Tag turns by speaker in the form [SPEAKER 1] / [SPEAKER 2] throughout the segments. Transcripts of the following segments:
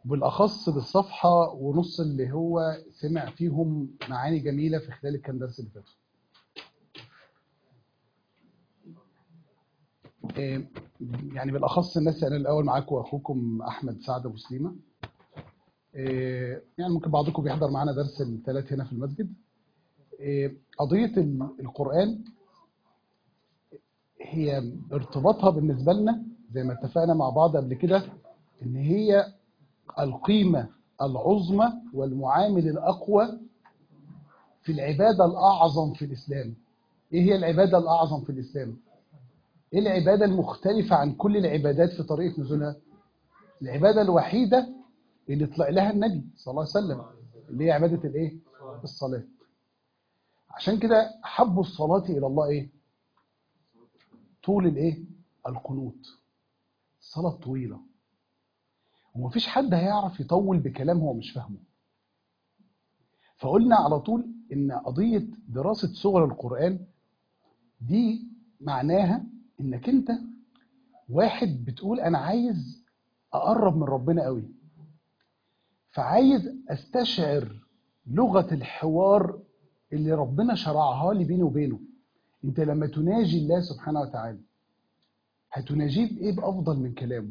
[SPEAKER 1] بالاخص بالصفحه ونص اللي هو سمع فيهم معاني جميله في خلال الكام درس اللي فاتوا إيه، يعني بالاخص الناس انا الاول معاكم واخوكم احمد سعد ابو سليمه إيه، يعني ممكن بعضكم بيحضر معانا درس الثلاث هنا في المسجد إيه، قضيه ال- القران هي ارتباطها بالنسبه لنا زي ما اتفقنا مع بعض قبل كده ان هي القيمه العظمى والمعامل الاقوى في العباده الاعظم في الاسلام ايه هي العباده الاعظم في الاسلام ايه العباده المختلفه عن كل العبادات في طريقه نزولها العباده الوحيده اللي طلع لها النبي صلى الله عليه وسلم اللي هي عباده الايه الصلاه عشان كده حبوا الصلاه الى الله ايه طول الايه القنوت الصلاه طويله ومفيش حد هيعرف يطول بكلام هو مش فاهمه فقلنا على طول ان قضيه دراسه صور القران دي معناها انك انت واحد بتقول انا عايز اقرب من ربنا قوي فعايز استشعر لغه الحوار اللي ربنا شرعها لي بيني وبينه انت لما تناجي الله سبحانه وتعالى هتناجيه بايه بافضل من كلامه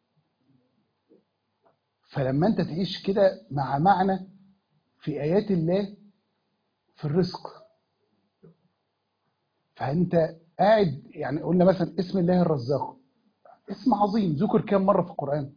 [SPEAKER 1] فلما انت تعيش كده مع معنى في ايات الله في الرزق فانت قاعد يعني قلنا مثلا اسم الله الرزاق اسم عظيم ذكر كم مره في القران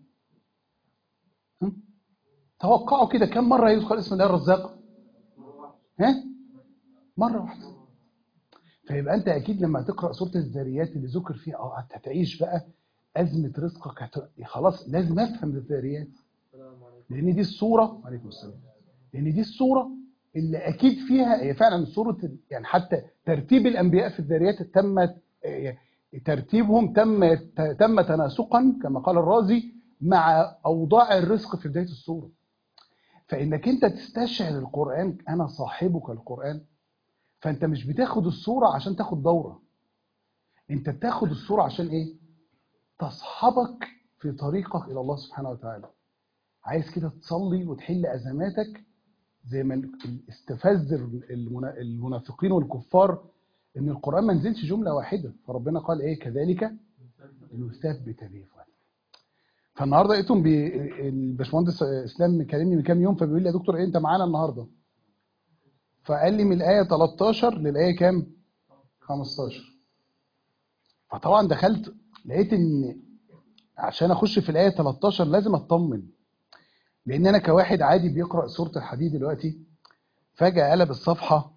[SPEAKER 1] هم؟ توقعوا كده كم مره يذكر اسم الله الرزاق ها مره واحده فيبقى انت اكيد لما تقرا سوره الذاريات اللي ذكر فيها اه هتعيش بقى ازمه رزقك هت... خلاص لازم افهم الذاريات لان دي الصوره عليكم السلام لان دي الصوره اللي اكيد فيها هي فعلا صوره ال- يعني حتى ترتيب الانبياء في الذاريات تم آه، ترتيبهم تم تم تناسقا كما قال الرازي مع اوضاع الرزق في بدايه السوره فانك انت تستشعر القران انا صاحبك القران فانت مش بتاخد الصوره عشان تاخد دوره انت بتاخد الصوره عشان ايه تصحبك في طريقك الى الله سبحانه وتعالى عايز كده تصلي وتحل ازماتك زي ما ال- استفز المنا- المنافقين والكفار ان القران ما نزلش جمله واحده فربنا قال ايه كذلك نثبت به فؤادك. فالنهارده لقيتهم بي... الباشمهندس اسلام كلمني من كام يوم فبيقول لي يا دكتور ايه انت معانا النهارده فقال لي من الايه 13 للايه كام 15 فطبعا دخلت لقيت ان عشان اخش في الايه 13 لازم اطمن لان انا كواحد عادي بيقرا سوره الحديد دلوقتي فجاه قلب الصفحه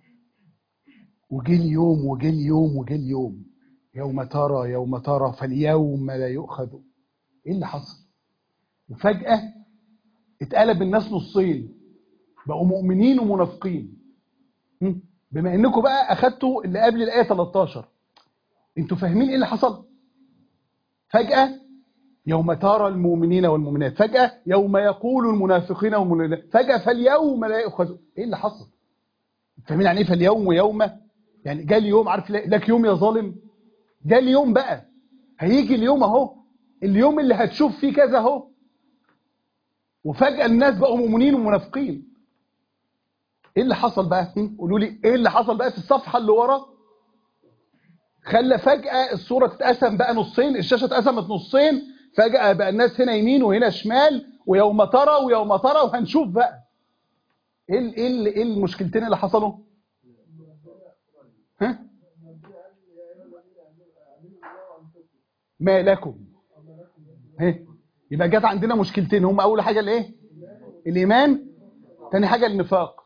[SPEAKER 1] وجه اليوم وجه اليوم وجه اليوم يوم ترى يوم ترى فاليوم لا يؤخذ ايه اللي حصل وفجاه اتقلب الناس نصين بقوا مؤمنين ومنافقين هم؟ بما انكم بقى اخدتوا اللي قبل الايه 13 انتوا فاهمين ايه اللي حصل فجاه يوم ترى المؤمنين والمؤمنات فجاه يوم يقول المنافقين والمنافقات فجاه فاليوم لا يؤخذ ايه اللي حصل فاهمين يعني ايه فاليوم ويوم يعني جه اليوم عارف لك يوم يا ظالم جه اليوم بقى هيجي اليوم اهو اليوم اللي هتشوف فيه كذا اهو وفجاه الناس بقوا مؤمنين ومنافقين ايه اللي حصل بقى هم؟ قولوا لي ايه اللي حصل بقى في الصفحه اللي ورا خلى فجاه الصوره تتقسم بقى نصين الشاشه اتقسمت نصين فجاه بقى الناس هنا يمين وهنا شمال ويوم ترى ويوم ترى وهنشوف بقى ايه ال- ايه ال- ايه المشكلتين اللي حصلوا ها ما لكم ها يبقى جت عندنا مشكلتين هم اول حاجه الايه الايمان تاني حاجه النفاق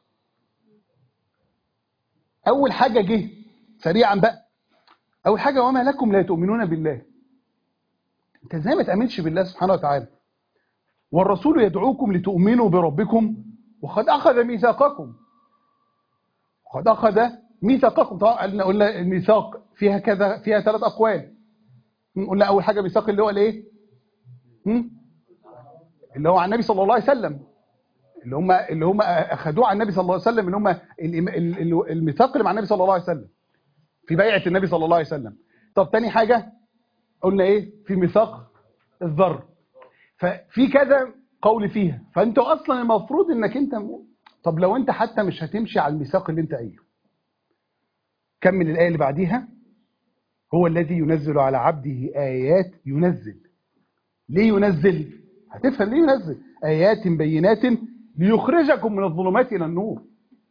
[SPEAKER 1] اول حاجه جه سريعا بقى اول حاجه وما لكم لا تؤمنون بالله انت ازاي ما تامنش بالله سبحانه وتعالى والرسول يدعوكم لتؤمنوا بربكم وقد اخذ ميثاقكم وقد اخذ ميثاقكم طبعا قلنا قلنا الميثاق فيها كذا فيها ثلاث اقوال قلنا اول حاجه ميثاق اللي هو الايه هم؟ اللي هو عن النبي صلى الله عليه وسلم اللي هم اللي هم اخذوه عن النبي صلى الله عليه وسلم اللي هم الإم- ال- ال- الميثاق اللي مع النبي صلى الله عليه وسلم في بيعه النبي صلى الله عليه وسلم طب تاني حاجه قلنا ايه في ميثاق الذر ففي كذا قول فيها فانت اصلا المفروض انك انت طب لو انت حتى مش هتمشي على الميثاق اللي انت قايله كمل الايه اللي بعديها هو الذي ينزل على عبده ايات ينزل ليه ينزل هتفهم ليه ينزل ايات بينات ليخرجكم من الظلمات الى النور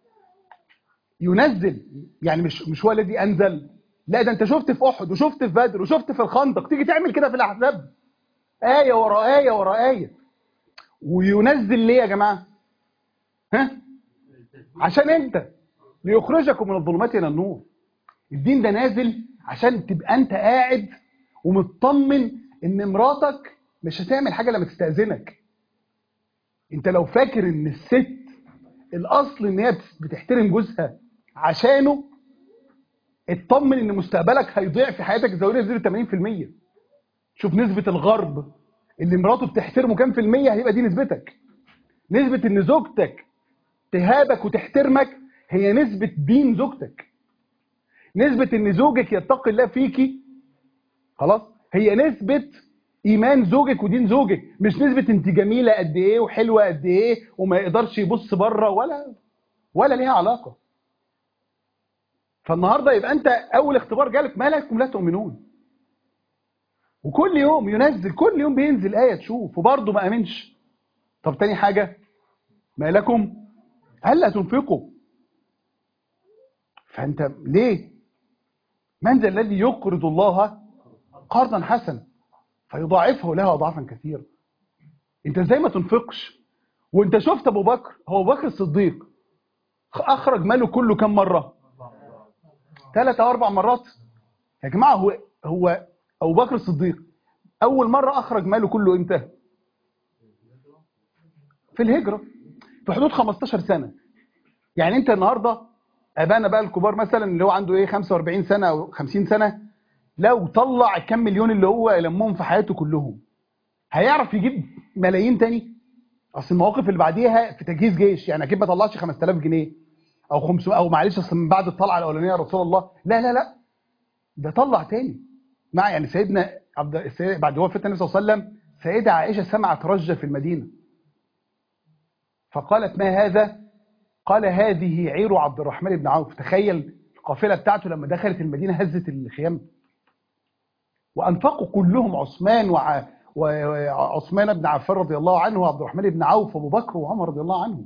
[SPEAKER 1] ينزل يعني مش مش هو الذي انزل لا ده انت شفت في احد وشفت في بدر وشفت في الخندق تيجي تعمل كده في الاحزاب ايه ورا ايه ورا ايه وينزل ليه يا جماعه ها عشان انت ليخرجكم من الظلمات الى النور الدين ده نازل عشان تبقى انت قاعد ومطمن ان مراتك مش هتعمل حاجه لما تستاذنك انت لو فاكر ان الست الاصل ان هي بتحترم جوزها عشانه اطمن ان مستقبلك هيضيع في حياتك الزوجيه يزيد 80% شوف نسبه الغرب اللي مراته بتحترمه كام في المية هيبقى دي نسبتك نسبة ان زوجتك تهابك وتحترمك هي نسبة دين زوجتك نسبة ان زوجك يتقي الله فيكي خلاص هي نسبة ايمان زوجك ودين زوجك مش نسبة انت جميلة قد ايه وحلوة قد ايه وما يقدرش يبص بره ولا ولا ليها علاقة فالنهاردة يبقى انت اول اختبار جالك ما لكم لا تؤمنون وكل يوم ينزل كل يوم بينزل آية تشوف وبرضه ما امنش طب تاني حاجة ما لكم هلا تنفقوا فانت ليه من ذا الذي يقرض الله قرضا حسنا فيضاعفه له اضعافا كثيره انت ازاي ما تنفقش وانت شفت ابو بكر هو ابو بكر الصديق اخرج ماله كله كم مره ثلاث او اربع مرات يا جماعه هو هو ابو بكر الصديق اول مره اخرج ماله كله امتى في الهجره في حدود 15 سنه يعني انت النهارده ابانا بقى الكبار مثلا اللي هو عنده ايه 45 سنه او 50 سنه لو طلع كام مليون اللي هو يلمهم في حياته كلهم هيعرف يجيب ملايين تاني اصل المواقف اللي بعديها في تجهيز جيش يعني اكيد ما طلعش 5000 جنيه او 500 او معلش اصل من بعد الطلعه الاولانيه يا رسول الله لا لا لا ده طلع تاني مع يعني سيدنا عبد السيد بعد وفاه النبي صلى الله عليه وسلم سيده عائشه سمعت رجه في المدينه فقالت ما هذا قال هذه عير عبد الرحمن بن عوف تخيل القافله بتاعته لما دخلت المدينه هزت الخيام وانفقوا كلهم عثمان وع... وعثمان بن عفان رضي الله عنه وعبد الرحمن بن عوف وابو بكر وعمر رضي الله عنهم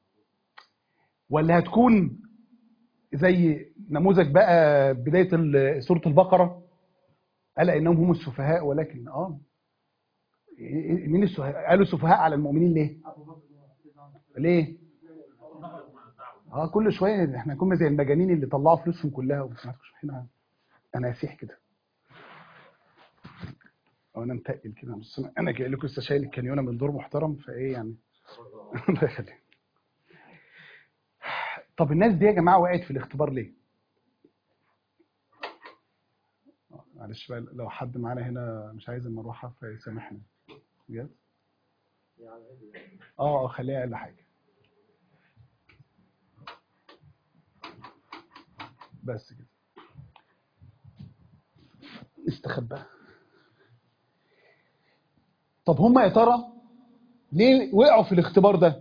[SPEAKER 1] ولا هتكون زي نموذج بقى بدايه سوره البقره الا انهم هم السفهاء ولكن اه مين السفهاء قالوا سفهاء على المؤمنين ليه ليه اه كل شويه احنا كنا زي المجانين اللي طلعوا فلوسهم كلها ومش احنا انا اسيح كده او انا متقل كده بس انا جاي لكم لسه شايل الكانيونه من دور محترم فايه يعني الله يخليك طب الناس دي يا جماعه وقعت في الاختبار ليه معلش بقى لو حد معانا هنا مش عايز المروحه فيسامحني بجد اه اه خليها اقل حاجه بس كده استخبى طب هم يا ترى ليه وقعوا في الاختبار ده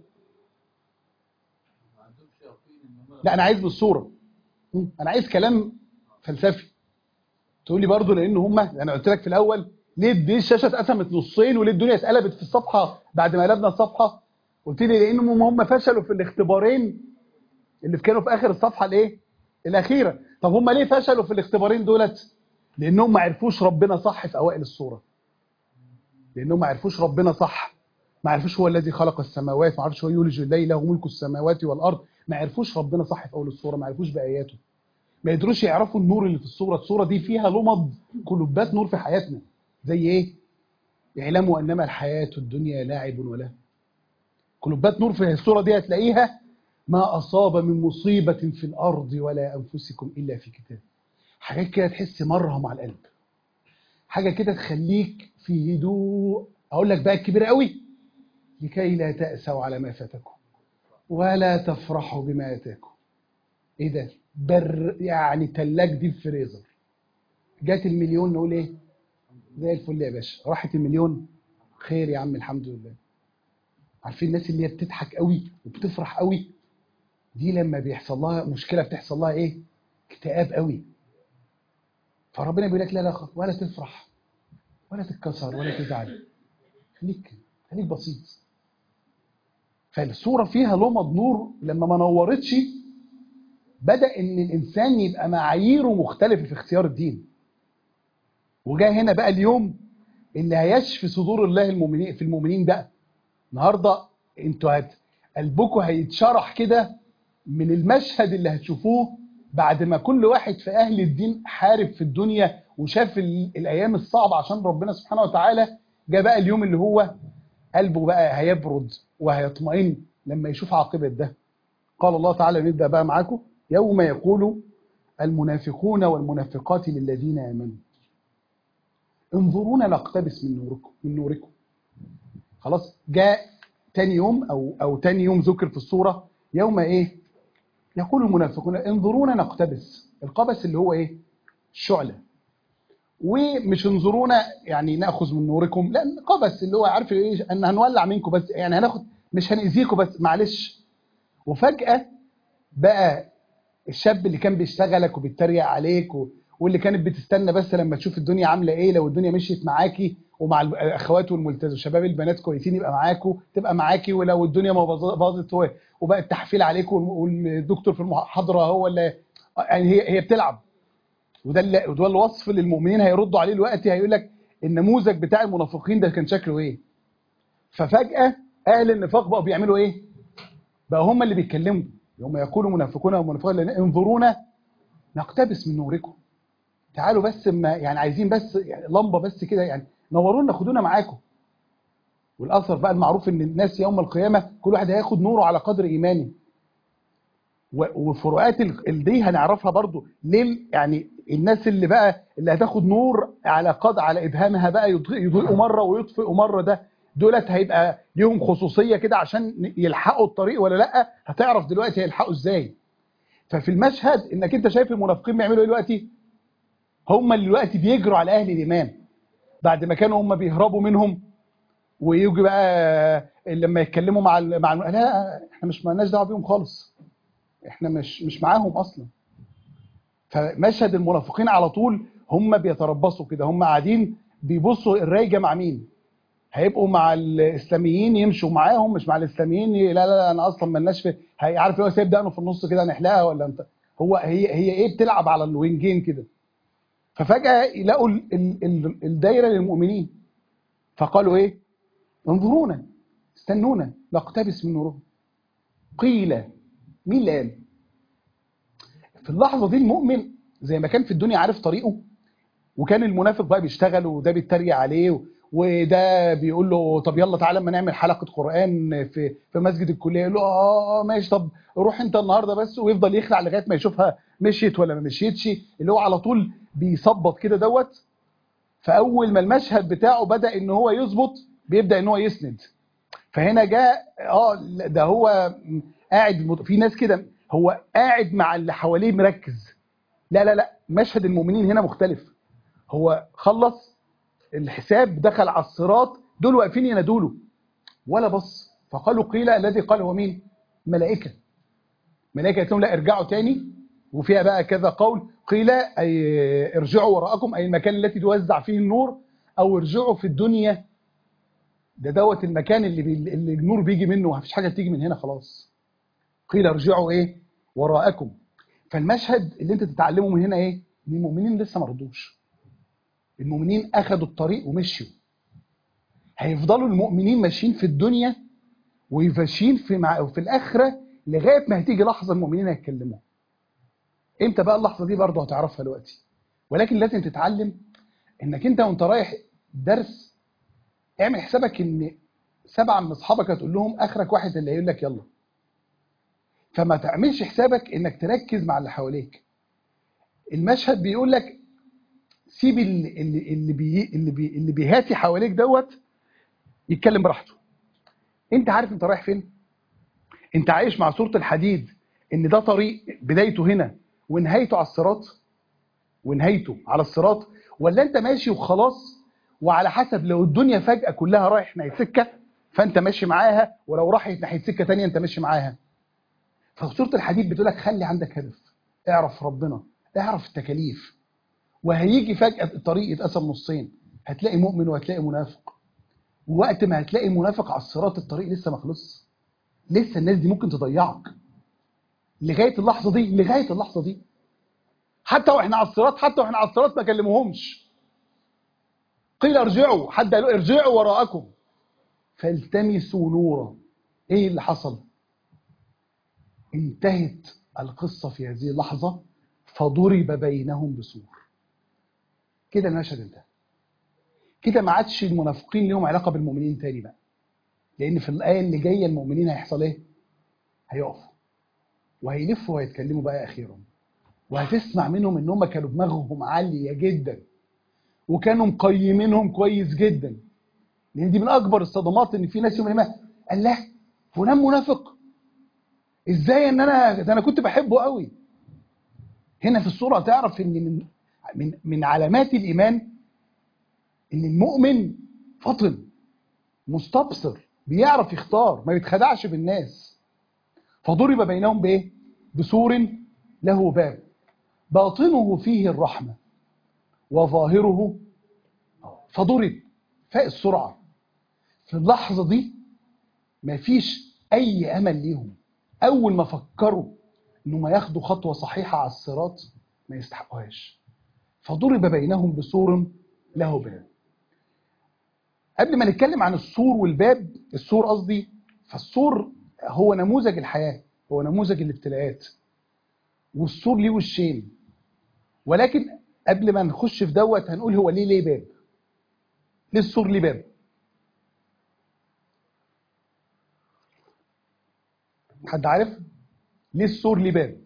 [SPEAKER 1] لا انا عايز بالصوره انا عايز كلام فلسفي تقول لي برضه لان هم انا قلت لك في الاول ليه دي الشاشه اتقسمت نصين وليه الدنيا اتقلبت في الصفحه بعد ما قلبنا الصفحه قلت لي لانهم هم فشلوا في الاختبارين اللي كانوا في اخر الصفحه الايه الاخيره طب هم ليه فشلوا في الاختبارين دولت لانهم ما عرفوش ربنا صح في اوائل الصوره لانهم ما عرفوش ربنا صح ما عرفوش هو الذي خلق السماوات ما عرفوش هو يولج الليل له ملك السماوات والارض ما عرفوش ربنا صح في اول الصوره ما عرفوش باياته ما يقدروش يعرفوا النور اللي في الصوره الصوره دي فيها لمض كلوبات نور في حياتنا زي ايه اعلموا انما الحياه الدنيا لاعب ولا كلوبات نور في الصوره دي هتلاقيها ما اصاب من مصيبه في الارض ولا انفسكم الا في كتاب حاجات كده تحس مرهم على القلب حاجه كده تخليك في هدوء اقول لك بقى الكبير قوي لكي لا تأسوا على ما فاتكم ولا تفرحوا بما اتاكم ايه ده بر يعني تلاج دي فريزر جات المليون نقول ايه زي الفل يا باشا راحت المليون خير يا عم الحمد لله عارفين الناس اللي هي بتضحك قوي وبتفرح قوي دي لما بيحصل لها مشكله بتحصل لها ايه اكتئاب قوي فربنا بيقول لك لا لا خ- ولا تفرح ولا تتكسر ولا تزعل خليك خليك بسيط فالصوره فيها لمض نور لما ما نورتش بدا ان الانسان يبقى معاييره مختلفه في اختيار الدين وجاء هنا بقى اليوم اللي هيشفي صدور الله المؤمنين في المؤمنين بقى النهارده انتوا هت قلبكم هيتشرح كده من المشهد اللي هتشوفوه بعد ما كل واحد في اهل الدين حارب في الدنيا وشاف ال- الايام الصعبه عشان ربنا سبحانه وتعالى جاء بقى اليوم اللي هو قلبه بقى هيبرد وهيطمئن لما يشوف عاقبه ده قال الله تعالى نبدا بقى معاكم يوم يقول المنافقون والمنافقات للذين امنوا انظرونا نقتبس من نوركم من نوركم خلاص جاء تاني يوم او او تاني يوم ذكر في الصوره يوم ايه يقول المنافقون انظرونا نقتبس القبس اللي هو ايه الشعله ومش انظرونا يعني ناخذ من نوركم لا قبس اللي هو عارف ايه ان هنولع منكم بس يعني هناخد مش هنأذيكم بس معلش وفجأة بقى الشاب اللي كان بيشتغلك وبيتريق عليك و... واللي كانت بتستنى بس لما تشوف الدنيا عامله ايه لو الدنيا مشيت معاكي ومع الاخوات والملتزم وشباب البنات كويسين يبقى معاكوا تبقى معاكي ولو الدنيا ما باظ- باظت هو- وبقى التحفيل عليك وال- والدكتور في المحاضره هو اللي يعني هي هي بتلعب وده اللي وده الوصف للمؤمنين هيردوا عليه دلوقتي هيقول لك النموذج بتاع المنافقين ده كان شكله ايه ففجاه اهل النفاق بقوا بيعملوا ايه بقى هم اللي بيتكلموا يوم يقول منافقون ومنافقات لنا انظرونا نقتبس من نوركم تعالوا بس ما يعني عايزين بس يعني لمبه بس كده يعني نورونا خدونا معاكم والاثر بقى المعروف ان الناس يوم القيامه كل واحد هياخد نوره على قدر ايمانه و- وفروقات ال- ال- دي هنعرفها برضو ليه يعني الناس اللي بقى اللي هتاخد نور على قد على ابهامها بقى يض- يضيئوا مره ويطفئوا مره ده دولت هيبقى ليهم خصوصيه كده عشان يلحقوا الطريق ولا لا هتعرف دلوقتي هيلحقوا ازاي ففي المشهد انك انت شايف المنافقين بيعملوا ايه دلوقتي هم اللي دلوقتي بيجروا على اهل الايمان بعد ما كانوا هم بيهربوا منهم ويجي بقى لما يتكلموا مع ال- مع الم- لا احنا مش مالناش دعوه بيهم خالص احنا مش مش معاهم اصلا فمشهد المنافقين على طول هم بيتربصوا كده هم قاعدين بيبصوا الرايجه مع مين هيبقوا مع الاسلاميين يمشوا معاهم مش مع الاسلاميين ي- لا لا, لا انا اصلا مالناش في هي- عارف هو سايب دقنه في النص كده نحلقها ولا انت هو هي هي ايه بتلعب على الوينجين كده ففجاه يلاقوا ال- ال- ال- الدايره للمؤمنين فقالوا ايه انظرونا استنونا نقتبس من نورهم قيل مين اللي قال في اللحظه دي المؤمن زي ما كان في الدنيا عارف طريقه وكان المنافق بقى بيشتغل وده بيتريق عليه و- وده بيقول له طب يلا تعالى اما نعمل حلقه قران في في مسجد الكليه يقول له اه ماشي طب روح انت النهارده بس ويفضل يخلع لغايه ما يشوفها مشيت ولا ما مشيتش اللي هو على طول بيظبط كده دوت فاول ما المشهد بتاعه بدا ان هو يظبط بيبدا ان هو يسند فهنا جاء اه لا، ده هو قاعد مت- في ناس كده هو قاعد مع اللي حواليه مركز لا لا لا مشهد المؤمنين هنا مختلف هو خلص الحساب دخل على الصراط دول واقفين ينادوا له ولا بص فقالوا قيل الذي قال هو مين ملائكه ملائكه قالت لهم لا ارجعوا تاني وفيها بقى كذا قول قيل اي ارجعوا وراءكم اي المكان التي توزع فيه النور او ارجعوا في الدنيا ده دوت المكان اللي, بي... اللي النور بيجي منه مفيش حاجه بتيجي من هنا خلاص قيل ارجعوا ايه وراءكم فالمشهد اللي انت تتعلمه من هنا ايه ان المؤمنين لسه ما رضوش المؤمنين اخذوا الطريق ومشوا هيفضلوا المؤمنين ماشيين في الدنيا وماشيين في مع... في الاخره لغايه ما هتيجي لحظه المؤمنين هيتكلموا امتى بقى اللحظه دي برضه هتعرفها دلوقتي ولكن لازم تتعلم انك انت وانت رايح درس اعمل حسابك ان سبعه من اصحابك هتقول لهم اخرك واحد اللي هيقول لك يلا فما تعملش حسابك انك تركز مع اللي حواليك المشهد بيقول لك سيب اللي اللي اللي بي اللي, بي اللي بيهاتي حواليك دوت يتكلم براحته انت عارف انت رايح فين انت عايش مع صورة الحديد ان ده طريق بدايته هنا ونهايته على الصراط ونهايته على الصراط ولا انت ماشي وخلاص وعلى حسب لو الدنيا فجأة كلها رايح ناحية سكة فانت ماشي معاها ولو راحت ناحيه سكه تانية انت ماشي معاها فسوره الحديد بتقول لك خلي عندك هدف اعرف ربنا اعرف التكاليف وهيجي فجاه الطريق يتقسم نصين هتلاقي مؤمن وهتلاقي منافق ووقت ما هتلاقي منافق على الصراط الطريق لسه ما خلصش لسه الناس دي ممكن تضيعك لغايه اللحظه دي لغايه اللحظه دي حتى واحنا على الصراط حتى واحنا على الصراط ما كلموهمش قيل ارجعوا حد قالوا ارجعوا وراءكم فالتمسوا نورا ايه اللي حصل انتهت القصة في هذه اللحظة فضرب بينهم بسور كده المشهد انتهى كده ما عادش المنافقين لهم علاقة بالمؤمنين تاني بقى لان في الآية اللي جاية المؤمنين هيحصل ايه هيقفوا وهيلفوا وهيتكلموا بقى اخيرا وهتسمع منهم ان هم كانوا دماغهم عالية جدا وكانوا مقيمينهم كويس جدا لان دي من اكبر الصدمات ان في ناس يوم ما قال له فلان منافق ازاي ان انا ده انا كنت بحبه قوي هنا في الصوره تعرف ان من من من علامات الايمان ان المؤمن فطن مستبصر بيعرف يختار ما بيتخدعش بالناس فضرب بينهم بايه بسور له باب باطنه فيه الرحمه وظاهره فضرب فاق السرعه في اللحظه دي مفيش اي امل ليهم اول ما فكروا انهم ياخدوا خطوه صحيحه على الصراط ما يستحقوهاش فضرب بينهم بسور له باب قبل ما نتكلم عن السور والباب السور قصدي فالسور هو نموذج الحياه هو نموذج الابتلاءات والسور ليه وشين ولكن قبل ما نخش في دوت هنقول هو ليه ليه باب ليه السور ليه باب حد عارف ليه السور ليه باب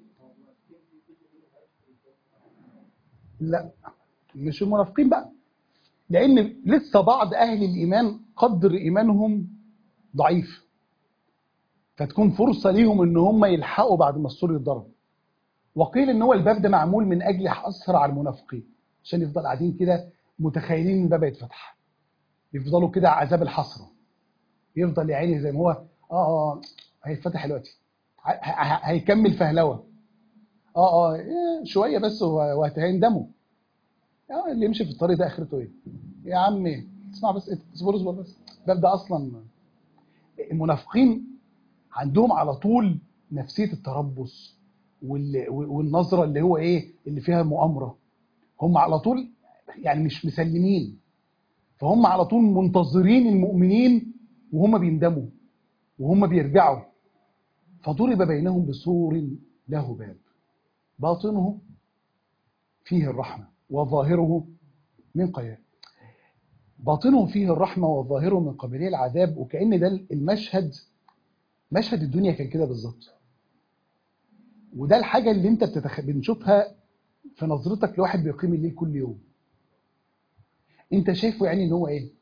[SPEAKER 1] لا مش المنافقين بقى لان لسه بعض اهل الايمان قدر ايمانهم ضعيف فتكون فرصه ليهم ان هم يلحقوا بعد ما السور يتضرب وقيل ان هو الباب ده معمول من اجل حصر على المنافقين عشان يفضل قاعدين كده متخيلين ان الباب هيتفتح يفضلوا كده عذاب الحسره يفضل يا عيني زي ما هو اه اه هيتفتح دلوقتي هيكمل فهلوه اه اه شويه بس وهيندموا اه اللي يمشي في الطريق ده اخرته ايه يا عمي اسمع بس اصبر اصبر بس الباب ده اصلا المنافقين عندهم على طول نفسيه التربص والنظره اللي هو ايه اللي فيها مؤامره هم على طول يعني مش مسلمين فهم على طول منتظرين المؤمنين وهم بيندموا وهم بيرجعوا فضرب بينهم بسور له باب باطنه فيه الرحمة وظاهره من قيام باطنه فيه الرحمة وظاهره من قبلية العذاب وكأن ده المشهد مشهد الدنيا كان كده بالظبط وده الحاجة اللي انت بتتخ... بنشوفها في نظرتك لواحد بيقيم الليل كل يوم انت شايفه يعني ان هو ايه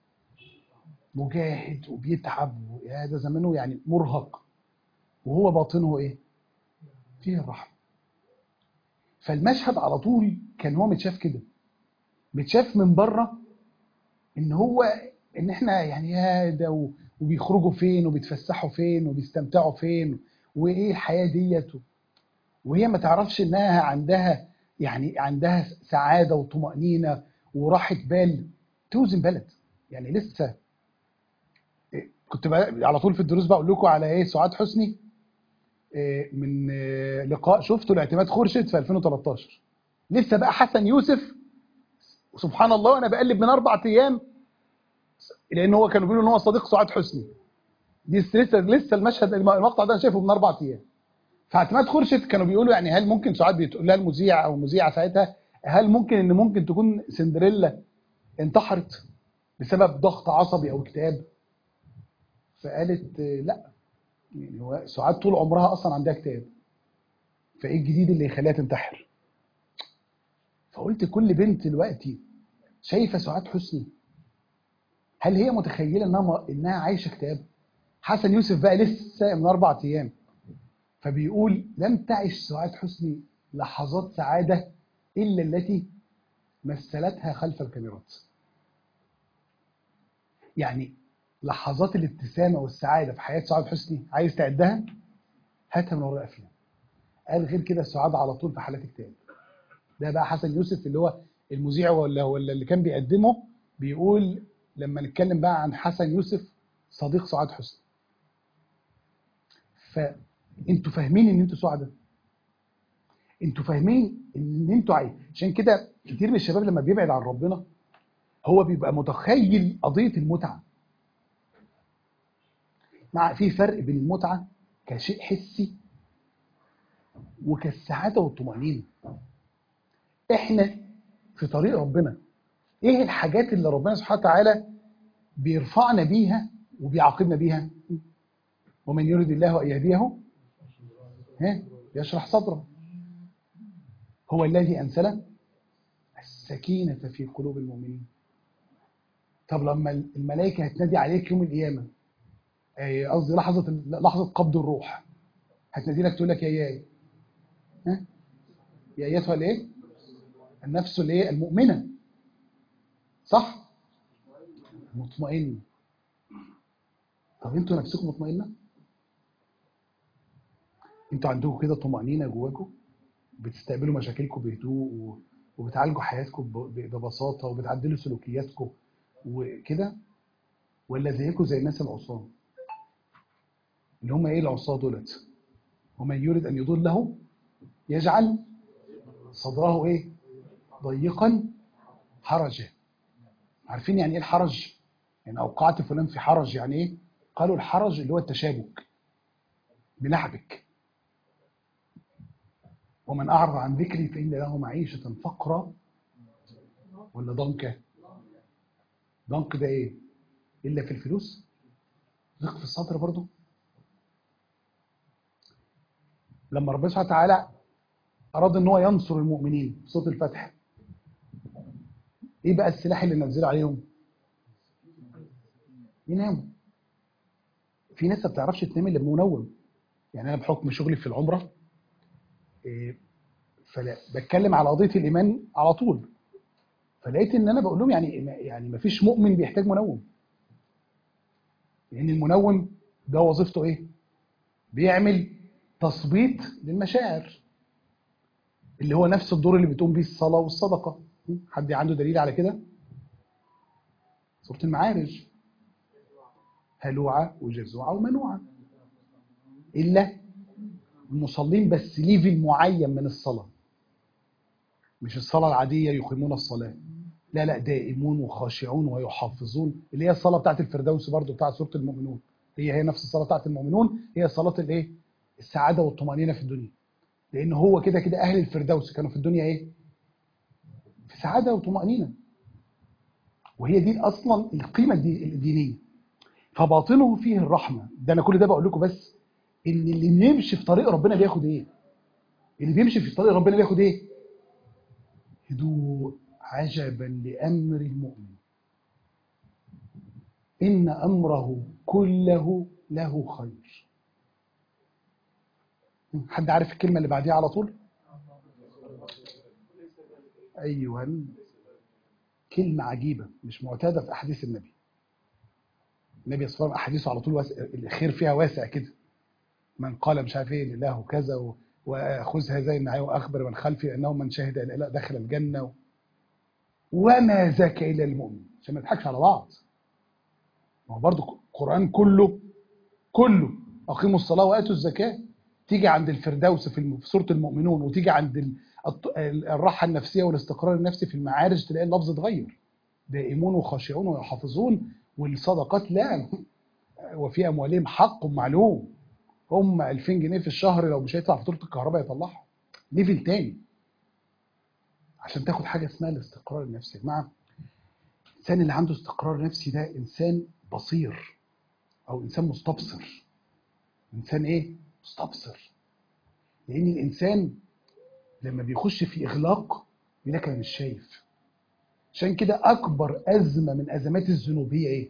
[SPEAKER 1] مجاهد وبيتعب يا ده زمانه يعني مرهق وهو باطنه ايه فيه الرحمه فالمشهد على طول كان هو متشاف كده متشاف من بره ان هو ان احنا يعني يا ده وبيخرجوا فين وبيتفسحوا فين وبيستمتعوا فين وايه الحياه ديت وهي ما تعرفش انها عندها يعني عندها سعاده وطمانينه وراحه بال توزن بلد يعني لسه كنت على طول في الدروس بقول لكم على ايه سعاد حسني من لقاء شفته لاعتماد خورشيد في 2013 لسه بقى حسن يوسف سبحان الله وانا بقلب من اربع ايام لان هو كانوا بيقولوا ان هو صديق سعاد حسني دي لسه لسه المشهد المقطع ده انا شايفه من اربع ايام فاعتماد خورشيد كانوا بيقولوا يعني هل ممكن سعاد بتقول لها المذيع او المذيعه ساعتها هل ممكن ان ممكن تكون سندريلا انتحرت بسبب ضغط عصبي او اكتئاب فقالت لا يعني هو سعاد طول عمرها اصلا عندها اكتئاب فايه الجديد اللي يخليها تنتحر فقلت كل بنت دلوقتي شايفه سعاد حسني هل هي متخيله انها انها عايشه اكتئاب حسن يوسف بقى لسه من اربع ايام فبيقول لم تعش سعاد حسني لحظات سعاده الا التي مثلتها خلف الكاميرات يعني لحظات الابتسامه والسعاده في حياه سعاد حسني عايز تعدها هاتها من وراء الافلام قال غير كده السعاد على طول في حالات اكتئاب ده بقى حسن يوسف اللي هو المذيع ولا ولا اللي كان بيقدمه بيقول لما نتكلم بقى عن حسن يوسف صديق سعاد حسني فانتوا فاهمين ان انتوا سعداء انتوا فاهمين ان انتوا عايز عشان كده كتير من الشباب لما بيبعد عن ربنا هو بيبقى متخيل قضيه المتعه مع في فرق بين المتعه كشيء حسي وكالسعاده والطمانينه احنا في طريق ربنا ايه الحاجات اللي ربنا سبحانه وتعالى بيرفعنا بيها وبيعاقبنا بيها ومن يريد الله ان يهديه ها يشرح صدره هو الذي انزل السكينه في قلوب المؤمنين طب لما الملائكه هتنادي عليك يوم القيامه آه، قصدي لحظه لحظه قبض الروح هتنادي لك تقول لك يا يا ها يا ايتها الايه النفس الايه المؤمنه صح مطمئن طب انتوا نفسكم مطمئنه انتوا عندكم كده طمأنينة جواكم بتستقبلوا مشاكلكم بهدوء و- وبتعالجوا حياتكم ب- ببساطة وبتعدلوا سلوكياتكم وكده ولا زيكم زي الناس العصاة اللي هم ايه العصاة دولت ومن يريد ان يضله يجعل صدره ايه ضيقا حرجا عارفين يعني ايه الحرج يعني اوقعت فلان في حرج يعني ايه قالوا الحرج اللي هو التشابك بلعبك ومن أعرض عن ذكري فإن له معيشة فقرا ولا ضنكة ضنك ده إيه إلا في الفلوس ضيق في الصدر برضو لما ربنا سبحانه وتعالى أراد إن هو ينصر المؤمنين في سورة الفتح إيه بقى السلاح اللي نزل عليهم يناموا في ناس ما بتعرفش تنام إلا بمنوم يعني أنا بحكم شغلي في العمرة إيه، فلا بتكلم على قضيه الايمان على طول فلقيت ان انا بقول لهم يعني يعني ما فيش مؤمن بيحتاج منوم لان المنوم ده وظيفته ايه بيعمل تثبيط للمشاعر اللي هو نفس الدور اللي بتقوم بيه الصلاه والصدقه حد عنده دليل على كده سوره المعارج هلوعه وجزوعه ومنوعه الا المصلين بس ليفل معين من الصلاة مش الصلاة العادية يقيمون الصلاة لا لا دائمون وخاشعون ويحافظون اللي هي الصلاة بتاعت الفردوس برضو بتاعت سورة المؤمنون هي هي نفس الصلاة بتاعت المؤمنون هي صلاة الايه السعادة والطمأنينة في الدنيا لأن هو كده كده أهل الفردوس كانوا في الدنيا ايه في سعادة وطمأنينة وهي دي أصلا القيمة الدي- الدينية فباطنه فيه الرحمة ده أنا كل ده بقول لكم بس ان اللي بيمشي في طريق ربنا بياخد ايه اللي بيمشي في طريق ربنا بياخد ايه هدوء عجبا لامر المؤمن ان امره كله له خير حد عارف الكلمه اللي بعديها على طول ايوه كلمه عجيبه مش معتاده في احاديث النبي النبي صلى الله عليه وسلم احاديثه على طول واسع الخير فيها واسع كده من قال مش عارف ايه لله كذا و- وخذها زي النعيم واخبر من خلفي انه من شهد الى لا دخل الجنه و... وما ذاك الا المؤمن عشان ما نضحكش على بعض ما هو برضه القران كله كله اقيموا الصلاه واتوا الزكاه تيجي عند الفردوس في الم- في سوره المؤمنون وتيجي عند ال- الط- ال- الراحه النفسيه والاستقرار النفسي في المعارج تلاقي اللفظ اتغير دائمون وخاشعون ويحافظون والصدقات لا وفي اموالهم حق معلوم هم 2000 جنيه في الشهر لو مش هيدفع فاتوره الكهرباء يطلعها ليفل تاني عشان تاخد حاجه اسمها الاستقرار النفسي يا جماعه الانسان اللي عنده استقرار نفسي ده انسان بصير او انسان مستبصر انسان ايه مستبصر لان الانسان لما بيخش في اغلاق يقول لك انا مش شايف عشان كده اكبر ازمه من ازمات الذنوب هي ايه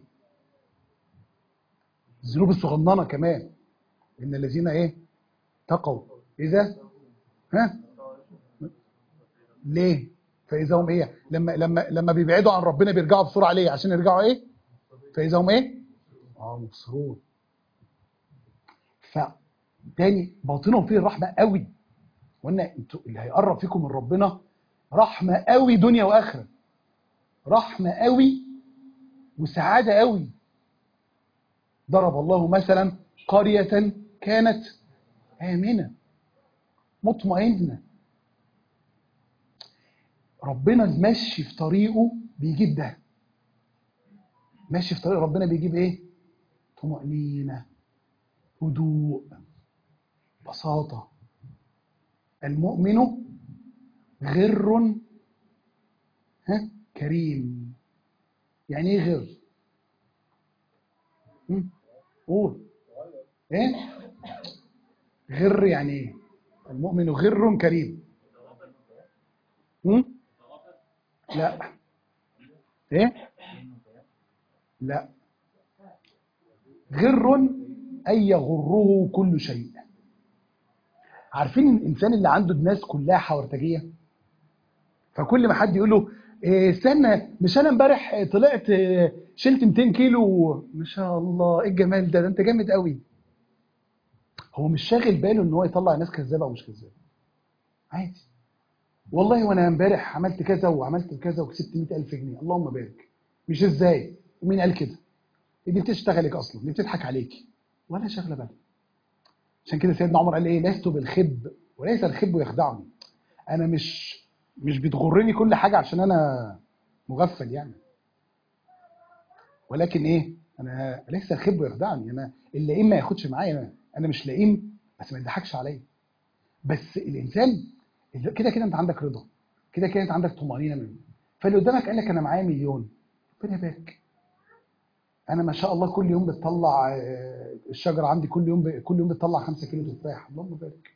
[SPEAKER 1] الذنوب الصغننه كمان ان الذين ايه تقوا اذا ها ليه فاذا هم ايه لما لما لما بيبعدوا عن ربنا بيرجعوا بسرعه ليه عشان يرجعوا ايه فاذا هم ايه اه مبصرون فتاني باطنهم فيه الرحمه قوي وان انتوا اللي هيقرب فيكم من ربنا رحمه قوي دنيا واخره رحمه قوي وسعاده قوي ضرب الله مثلا قريه كانت امنه مطمئنه ربنا ماشي في طريقه بيجيب ده ماشي في طريق ربنا بيجيب ايه طمأنينة هدوء بساطة المؤمن غر ها كريم يعني ايه غر هم؟ قول ايه غر يعني ايه المؤمن غر كريم هم؟ لا ايه لا غر أي يغره كل شيء عارفين الإنسان اللي عنده الناس كلها حورتجية فكل ما حد يقول له إيه استنى مش أنا امبارح طلعت إيه، شلت 200 كيلو ما شاء الله إيه الجمال ده ده أنت جامد قوي هو مش شاغل باله إن هو يطلع ناس كذابة أو مش كذابة عادي والله وأنا امبارح عملت كذا وعملت كذا وكسبت 100000 جنيه اللهم بارك مش ازاي ومين قال كده دي بتشتغلك اصلا دي بتضحك عليك ولا شغله بالك عشان كده سيدنا عمر قال ايه لست بالخب وليس الخب يخدعني انا مش مش بتغرني كل حاجه عشان انا مغفل يعني ولكن ايه انا ليس الخب يخدعني انا اللئيم ما ياخدش معايا انا انا مش لئيم بس ما يضحكش عليا بس الانسان اللي- كده كده انت عندك رضا كده كده انت عندك طمانينه منه فاللي قدامك قال لك انا معايا مليون ربنا يبارك انا ما شاء الله كل يوم بتطلع آه، الشجره عندي كل يوم ب... كل يوم بتطلع 5 كيلو تفاح اللهم بارك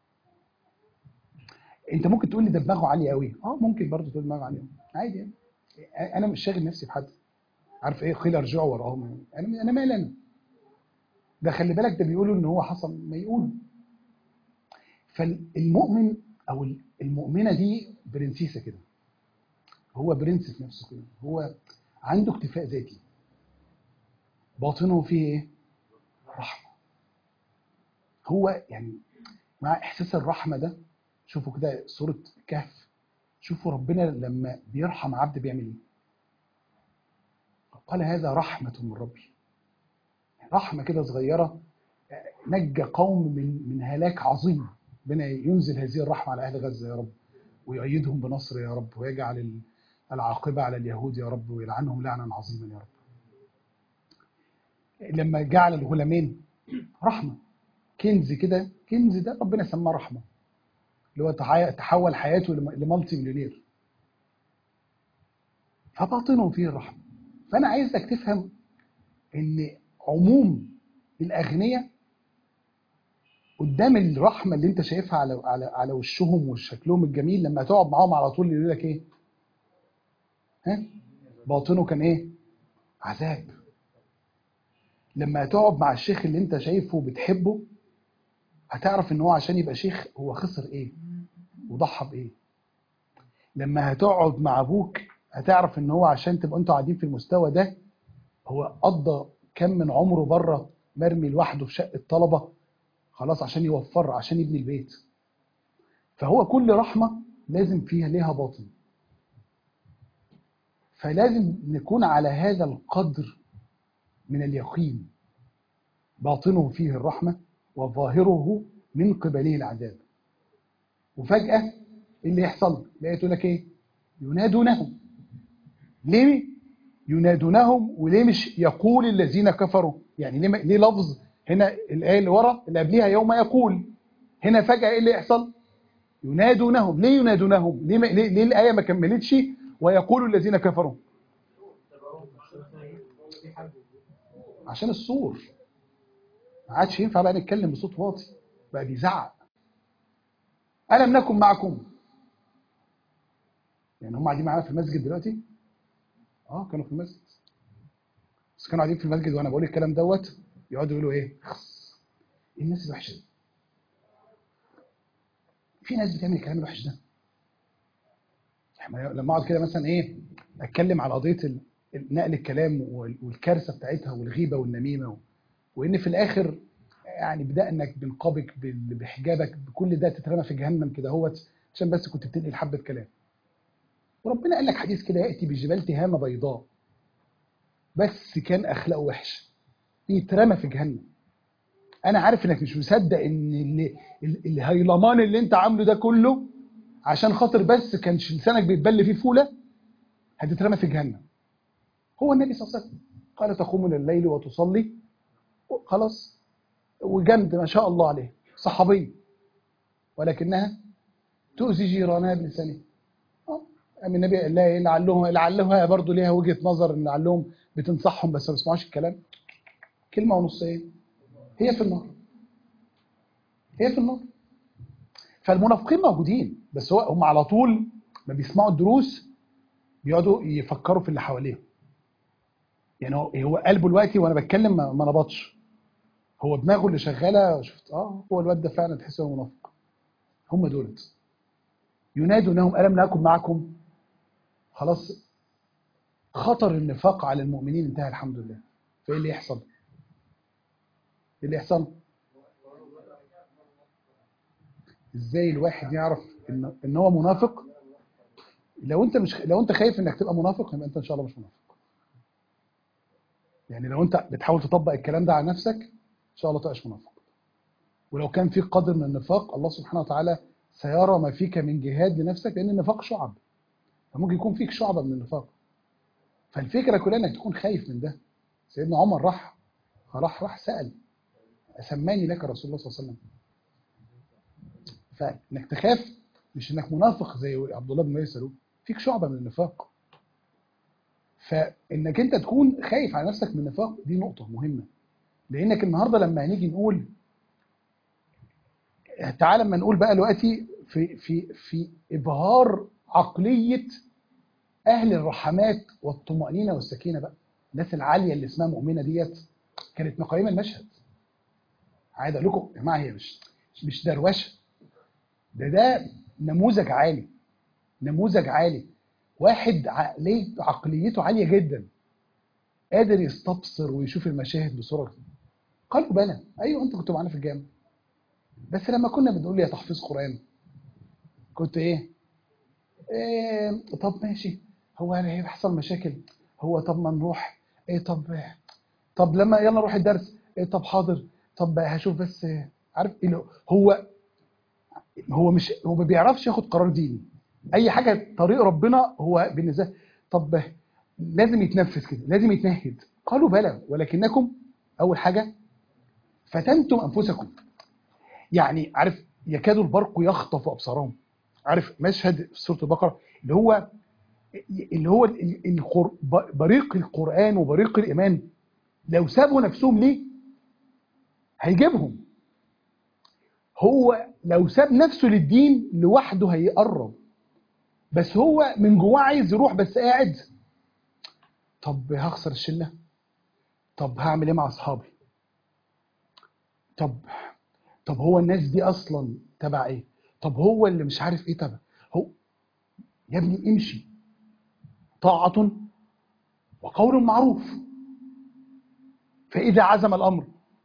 [SPEAKER 1] انت ممكن تقول لي ده دماغه عاليه قوي اه ممكن برضه تقول دماغه عاليه عادي يعني انا مش شاغل نفسي بحد عارف ايه قيل ارجعوا وراهم انا انا مالي انا ده خلي بالك ده بيقولوا ان هو حصل ما يقولوا فالمؤمن او المؤمنه دي برنسيسه كده هو برنس في نفسه كده هو عنده اكتفاء ذاتي باطنه فيه ايه رحمه هو يعني مع احساس الرحمه ده شوفوا كده سوره كهف شوفوا ربنا لما بيرحم عبد بيعمل ايه قال هذا رحمه من ربي رحمه كده صغيره نجى قوم من من هلاك عظيم ربنا ينزل هذه الرحمه على اهل غزه يا رب ويؤيدهم بنصر يا رب ويجعل ال- العاقبه على اليهود يا رب ويلعنهم لعنا عظيما يا رب لما جعل الغلامين رحمه كنز كده كنز ده ربنا سماه رحمه اللي هو تحي- تحول حياته لم- لمالتي مليونير فباطنه فيه الرحمه فانا عايزك تفهم ان عموم الاغنياء قدام الرحمه اللي انت شايفها على على على وشهم وشكلهم الجميل لما تقعد معاهم على طول يقول لك ايه؟ ها؟ باطنه كان ايه؟ عذاب لما تقعد مع الشيخ اللي انت شايفه بتحبه هتعرف ان هو عشان يبقى شيخ هو خسر ايه وضحى بايه لما هتقعد مع ابوك هتعرف ان هو عشان تبقوا انتوا قاعدين في المستوى ده هو قضى كم من عمره بره مرمي لوحده في شقه طلبه خلاص عشان يوفر عشان يبني البيت فهو كل رحمه لازم فيها ليها باطن فلازم نكون على هذا القدر من اليقين باطنه فيه الرحمة وظاهره من قبله العذاب وفجأة إيه اللي يحصل لقيت لك ايه ينادونهم ليه ينادونهم وليه مش يقول الذين كفروا يعني ليه, ليه لفظ هنا الآية اللي ورا اللي قبليها يوم يقول هنا فجأة ايه اللي يحصل ينادونهم ليه ينادونهم ليه, ما- ليه, ليه الآية ما كملتش ويقول الذين كفروا عشان الصور ما عادش ينفع بقى نتكلم بصوت واطي بقى بيزعق ألم نكن معكم يعني هم قاعدين معانا في المسجد دلوقتي اه كانوا في المسجد بس كانوا قاعدين في المسجد وانا بقول الكلام دوت يقعدوا يقولوا ايه خص ايه الناس الوحشه دي في ناس بتعمل الكلام الوحش ده احنا لما اقعد كده مثلا ايه اتكلم على قضيه ال- نقل الكلام وال- والكارثه بتاعتها والغيبه والنميمه و- وان في الاخر يعني بدأنك بنقابك بال- بحجابك بكل ده تترمى في جهنم كده هوت عشان بس كنت بتنقل حبه كلام وربنا قال لك حديث كده ياتي بجبال تهامه بيضاء بس كان اخلاقه وحش يترمى في جهنم انا عارف انك مش مصدق ان اللي ال- الهيلمان اللي انت عامله ده كله عشان خاطر بس كانش لسانك بيتبل فيه فوله هتترمى في جهنم هو النبي صلى الله عليه وسلم قال تقوم من الليل وتصلي خلاص وجمد ما شاء الله عليه صحابي ولكنها تؤذي جيرانها بلسانها اه أم النبي قال لها إيه؟ لعلهم لعلها برضه ليها وجهه نظر ان لعلهم بتنصحهم بس ما بيسمعوش الكلام كلمه ونص ايه هي في النار هي في النار فالمنافقين موجودين بس هو هم على طول ما بيسمعوا الدروس بيقعدوا يفكروا في اللي حواليهم يعني هو هو قلبه دلوقتي وانا بتكلم ما ما نبطش هو دماغه اللي شغاله شفت اه هو الواد ده فعلا تحس انه منافق هم دولت ينادونهم الم نكن معكم خلاص خطر النفاق على المؤمنين انتهى الحمد لله فايه اللي يحصل؟ ايه اللي يحصل؟ ازاي الواحد يعرف ان ان هو منافق لو انت مش لو انت خايف انك تبقى منافق يبقى انت ان شاء الله مش منافق يعني لو انت بتحاول تطبق الكلام ده على نفسك ان شاء الله تبقاش منافق ولو كان فيك قدر من النفاق الله سبحانه وتعالى سيرى ما فيك من جهاد لنفسك لان النفاق شعب فممكن يكون فيك شعبة من النفاق فالفكرة كلها انك تكون خايف من ده سيدنا عمر راح راح راح سأل أسماني لك رسول الله صلى الله عليه وسلم فانك تخاف مش انك منافق زي عبد الله بن ابي سلول فيك شعبة من النفاق فانك انت تكون خايف على نفسك من النفاق دي نقطة مهمة لانك النهارده لما هنيجي نقول تعالى لما نقول بقى دلوقتي في في في ابهار عقليه اهل الرحمات والطمانينه والسكينه بقى الناس العاليه اللي اسمها مؤمنه ديت كانت مقايمه المشهد عايز اقول لكم يا جماعه هي مش مش دروشه ده ده نموذج عالي نموذج عالي واحد عقليه عقليته عاليه جدا قادر يستبصر ويشوف المشاهد بصوره قالوا بلى ايوه انت كنت معانا في الجامعه بس لما كنا بنقول يا تحفيظ قرآن كنت ايه, إيه طب ماشي هو انا هيحصل مشاكل هو طب ما نروح ايه طب طب لما يلا نروح الدرس ايه طب حاضر طب هشوف بس عارف ايه اللي هو هو مش هو ما بيعرفش ياخد قرار ديني اي حاجه طريق ربنا هو بالنسبه طب لازم يتنفذ كده لازم يتنهد قالوا بلى ولكنكم اول حاجه فتنتم انفسكم يعني عارف يكاد البرق يخطف ابصارهم عارف مشهد في سوره البقره اللي هو اللي هو ال- القر- ب- بريق القران وبريق الايمان لو سابوا نفسهم ليه هيجيبهم هو لو ساب نفسه للدين لوحده هيقرب بس هو من جواه عايز يروح بس قاعد طب هخسر الشله طب هعمل ايه مع اصحابي طب طب هو الناس دي اصلا تبع ايه طب هو اللي مش عارف ايه تبع هو يا ابني امشي طاعة وقول معروف فإذا عزم الأمر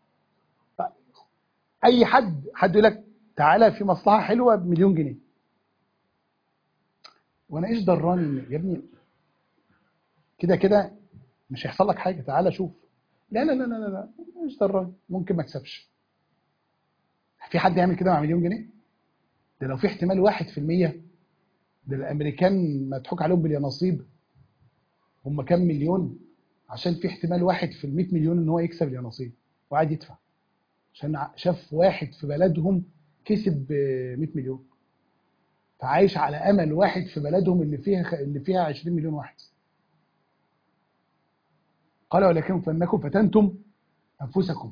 [SPEAKER 1] أي حد حد يقول لك تعالى في مصلحة حلوة بمليون جنيه وأنا إيش دراني يا ابني كده كده مش هيحصل لك حاجة تعالى شوف لا لا لا لا لا, لا. إيش دراني ممكن ما اكسبش في حد يعمل كده مع مليون جنيه ده لو في احتمال واحد في المية ده الامريكان مضحوك عليهم باليانصيب هم كام مليون عشان في احتمال واحد في المئة مليون ان هو يكسب اليانصيب وقاعد يدفع عشان ع- شاف واحد في بلدهم كسب آه، 100 مليون فعايش على امل واحد في بلدهم اللي فيها خ- اللي فيها 20 مليون واحد قال ولكن فانكم فتنتم انفسكم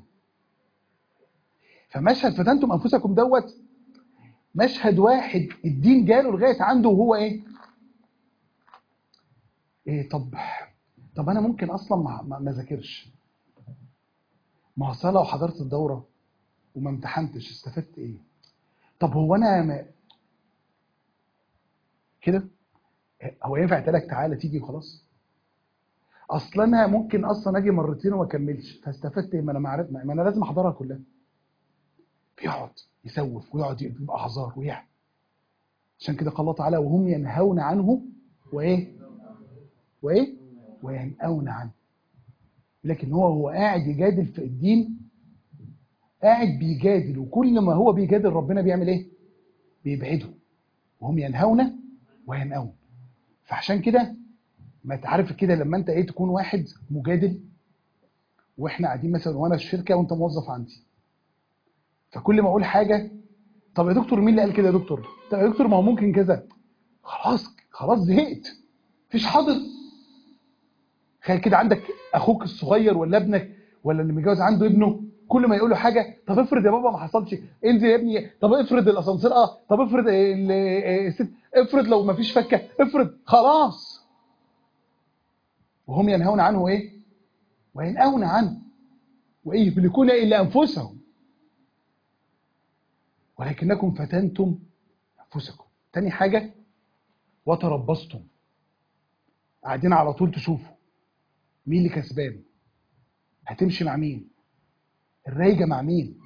[SPEAKER 1] فمشهد فتنتم انفسكم دوت مشهد واحد الدين جاله لغايه عنده وهو ايه؟ ايه طب طب انا ممكن اصلا ما ما ما ذاكرش ما هو أصل أنا لو حضرت الدوره وما امتحنتش استفدت ايه؟ طب هو انا ما كده هو ينفع يتقال لك تعالى تيجي وخلاص؟ اصل انا ممكن اصلا اجي مرتين وما اكملش فاستفدت ايه ما انا معرف ما انا لازم احضرها كلها بيقعد يسوف ويقعد يبقى اعذار ويعمل عشان كده قال الله تعالى وهم ينهون عنه وايه وايه وينأون عنه لكن هو هو قاعد يجادل في الدين قاعد بيجادل وكل ما هو بيجادل ربنا بيعمل ايه بيبعده وهم ينهون وينأون فعشان كده ما تعرف كده لما انت ايه تكون واحد مجادل واحنا قاعدين مثلا وانا في الشركه وانت موظف عندي فكل ما اقول حاجه طب يا دكتور مين اللي قال كده يا دكتور طب يا دكتور ما هو ممكن كذا خلاص خلاص زهقت مفيش حاضر تخيل كده عندك اخوك الصغير ولا ابنك ولا اللي متجوز عنده ابنه كل ما يقول له حاجه طب افرض يا بابا ما حصلش انزل يا ابني طب افرض الاسانسير اه طب افرض ال- الست افرض لو ما فيش فكه افرض خلاص وهم ينهون عنه ايه وينأون عنه وايه يهلكون الا انفسهم ولكنكم فتنتم انفسكم تاني حاجه وتربصتم قاعدين على طول تشوفوا مين اللي كسبان هتمشي مع مين الرايجه مع مين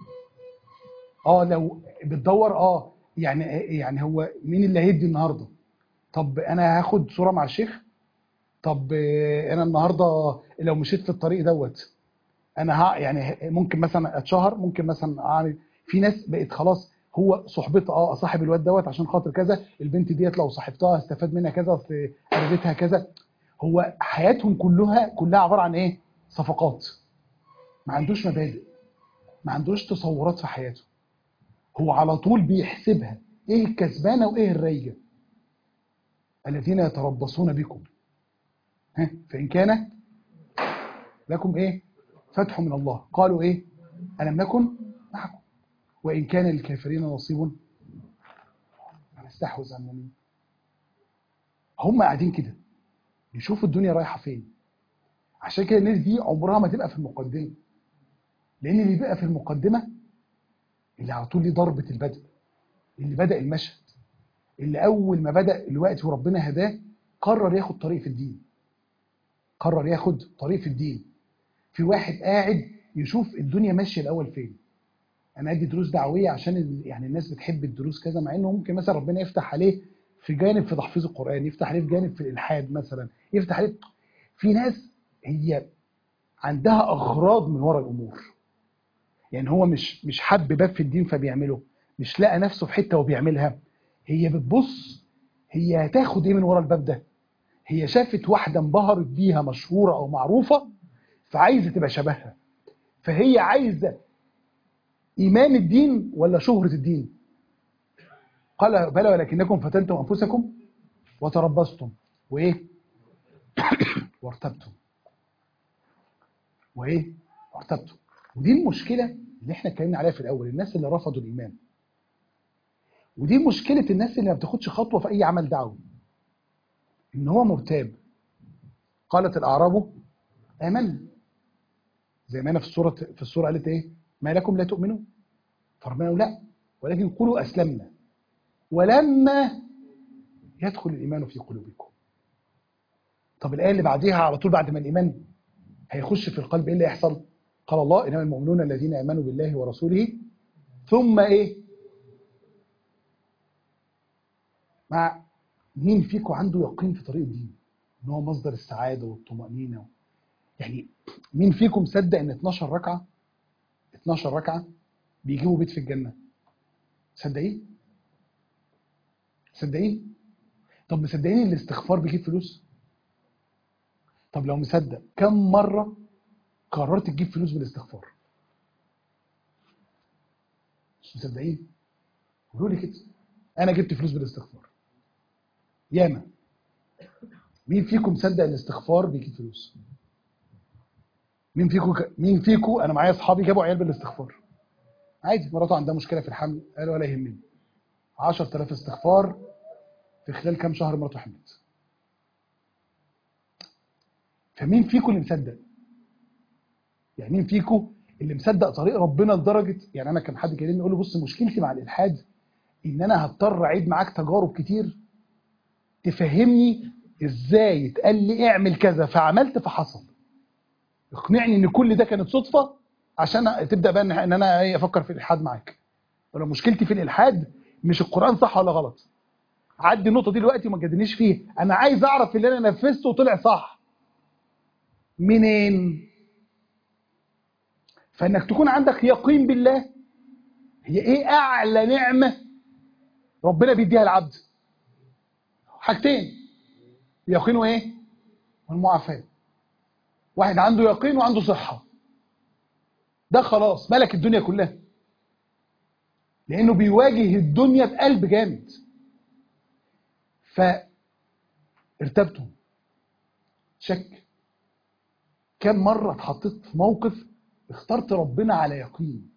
[SPEAKER 1] اه لو بتدور اه يعني يعني هو مين اللي هيدي النهارده طب انا هاخد صوره مع الشيخ طب آه، انا النهارده لو مشيت في الطريق دوت انا ها يعني ممكن مثلا اتشهر ممكن مثلا اعمل في ناس بقت خلاص هو صحبتها اه اصاحب الواد دوت عشان خاطر كذا البنت ديت لو صاحبتها استفاد منها كذا اصل قريبتها كذا هو حياتهم كلها كلها عباره عن ايه صفقات ما عندوش مبادئ ما عندوش تصورات في حياته هو على طول بيحسبها ايه الكسبانه وايه الرايجه الذين يتربصون بكم ها فان كان لكم ايه فتح من الله قالوا ايه الم نكن معكم وان كان للكافرين نصيب نستحوذ على المؤمنين هم قاعدين كده يشوفوا الدنيا رايحه فين عشان كده الناس دي عمرها ما تبقى في المقدمه لان اللي بيبقى في المقدمه اللي على طول ليه ضربه البدء اللي بدا المشهد اللي اول ما بدا الوقت وربنا هداه قرر ياخد طريق في الدين قرر ياخد طريق في الدين في واحد قاعد يشوف الدنيا ماشيه الاول فين انا ادي دروس دعويه عشان ال- يعني الناس بتحب الدروس كذا مع انه ممكن مثلا ربنا يفتح عليه في جانب في تحفيظ القران يفتح عليه في جانب في الالحاد مثلا يفتح عليه في ناس هي عندها اغراض من وراء الامور يعني هو مش مش حب باب في الدين فبيعمله مش لقى نفسه في حته وبيعملها هي بتبص هي هتاخد ايه من ورا الباب ده هي شافت واحده انبهرت بيها مشهوره او معروفه فعايزه تبقى شبهها فهي عايزه ايمان الدين ولا شهره الدين قال بلى ولكنكم فتنتم انفسكم وتربصتم وايه وارتبتم وايه وارتبتم ودي المشكله اللي احنا اتكلمنا عليها في الاول الناس اللي رفضوا الايمان ودي مشكله الناس اللي ما بتاخدش خطوه في اي عمل دعوي ان هو مرتاب قالت الاعراب امنا زي ما انا في السوره في السوره قالت ايه ما لكم لا تؤمنون فربنا قال لا ولكن قولوا اسلمنا ولما يدخل الايمان في قلوبكم طب الايه اللي بعديها على طول بعد ما الايمان هيخش في القلب ايه اللي يحصل قال الله انما المؤمنون الذين امنوا بالله ورسوله ثم ايه مع مين فيكم عنده يقين في طريق الدين ان هو مصدر السعاده والطمانينه يعني مين فيكم صدق ان 12 ركعه 12 ركعه بيجيبوا بيت في الجنه صدقين صدقين طب مصدقين ان الاستغفار بيجيب فلوس طب لو مصدق كم مره قررت تجيب فلوس بالاستغفار مش مصدقين قولوا لي كده انا جبت فلوس بالاستغفار ياما مين فيكم مصدق ان الاستغفار بيجيب فلوس مين فيكم ك... مين فيكم انا معايا اصحابي جابوا عيال بالاستغفار عادي مراته عندها مشكله في الحمل قالوا ولا يهمني 10000 استغفار في خلال كام شهر مراته حملت فمين فيكم اللي مصدق يعني مين فيكم اللي مصدق طريق ربنا لدرجه يعني انا كان حد كلمني يقول له بص مشكلتي مع الالحاد ان انا هضطر اعيد معاك تجارب كتير تفهمني ازاي اتقال لي اعمل كذا فعملت فحصل اقنعني ان كل ده كانت صدفه عشان تبدا بقى ان إن انا ايه افكر في الالحاد معاك ولو مشكلتي في الالحاد مش القران صح ولا غلط عدي النقطه دي دلوقتي وما تجادلنيش فيها انا عايز اعرف اللي انا نفذته وطلع صح منين فانك تكون عندك يقين بالله هي ايه اعلى نعمه ربنا بيديها العبد حاجتين يقين وايه والمعافاه واحد عنده يقين وعنده صحه ده خلاص ملك الدنيا كلها لانه بيواجه الدنيا بقلب جامد فارتبتوا شك كم مرة اتحطيت في موقف اخترت ربنا على يقين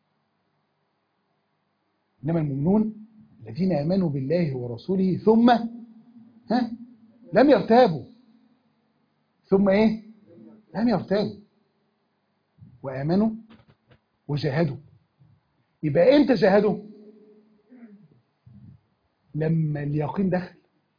[SPEAKER 1] إنما المؤمنون الذين آمنوا بالله ورسوله ثم ها لم يرتابوا ثم ايه لم يرتابوا وآمنوا وجاهدوا يبقى امتى جاهدوا لما اليقين دخل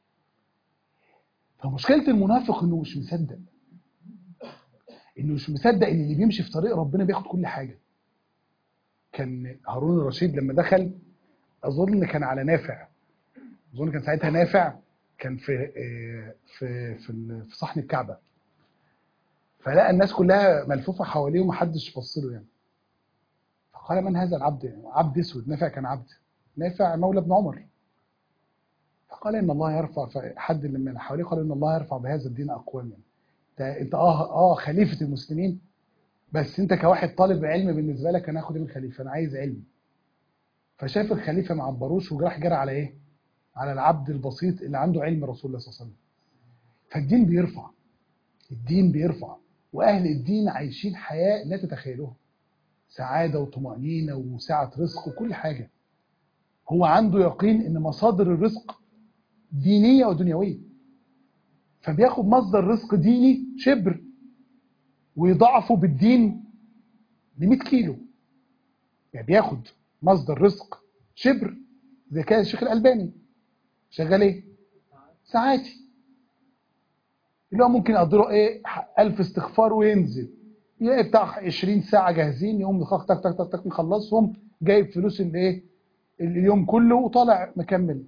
[SPEAKER 1] فمشكلة المنافق انه مش مصدق انه مش مصدق ان اللي بيمشي في طريق ربنا بياخد كل حاجة كان هارون الرشيد لما دخل اظن كان على نافع اظن كان ساعتها نافع كان في آه، في في ال- في صحن الكعبة فلقى الناس كلها ملفوفة حواليه ومحدش بص له يعني فقال من هذا العبد يعني عبد اسود نافع كان عبد نافع مولى ابن عمر فقال ان الله يرفع حد من اللي حواليه قال ان الله يرفع بهذا الدين اقواما انت انت اه اه خليفه المسلمين بس انت كواحد طالب علم بالنسبه لك انا هاخد ايه من الخليفه انا عايز علم فشاف الخليفه ما عبروش وراح جرى على ايه على العبد البسيط اللي عنده علم رسول الله صلى الله عليه وسلم فالدين بيرفع الدين بيرفع واهل الدين عايشين حياه لا تتخيلوها سعاده وطمانينه وسعه رزق وكل حاجه هو عنده يقين ان مصادر الرزق دينيه ودنيويه فبياخد مصدر رزق ديني شبر ويضاعفه بالدين ل 100 كيلو يعني بياخد مصدر رزق شبر زي كده الشيخ الألباني شغال ايه ساعاتي اللي هو ممكن يقدروا ايه 1000 استغفار وينزل يلاقي بتاع 20 ساعة جاهزين يقوم تك تك تك تك تك مخلصهم جايب فلوس الايه اليوم كله وطالع مكمل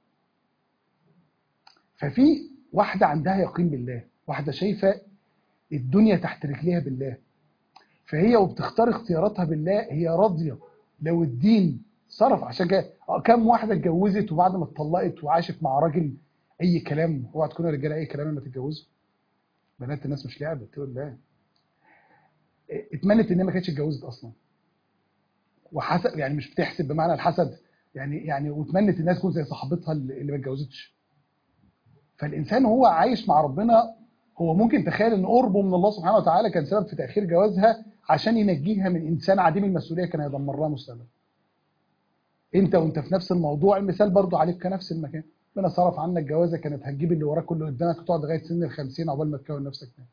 [SPEAKER 1] ففي واحدة عندها يقين بالله واحدة شايفة الدنيا تحت رجليها بالله فهي وبتختار اختياراتها بالله هي راضية لو الدين صرف عشان كده آه، كم واحدة اتجوزت وبعد ما اتطلقت وعاشت مع راجل اي كلام اوعى تكونوا رجاله اي كلام لما تتجوزوا بنات الناس مش لعبه تقول لا اتمنت ان هي ما كانتش اتجوزت اصلا وحسب يعني مش بتحسب بمعنى الحسد يعني يعني وتمنت الناس تكون زي صاحبتها اللي اللي ما اتجوزتش فالانسان وهو عايش مع ربنا هو ممكن تخيل ان قربه من الله سبحانه وتعالى كان سبب في تاخير جوازها عشان ينجيها من انسان عديم المسؤوليه كان هيدمر لها مستقبلها انت وانت في نفس الموضوع المثال برضو عليك كنفس المكان ربنا صرف عنك جوازه كانت هتجيب اللي وراك كله قدامك وتقعد لغايه سن ال 50 عقبال ما تكون نفسك تاني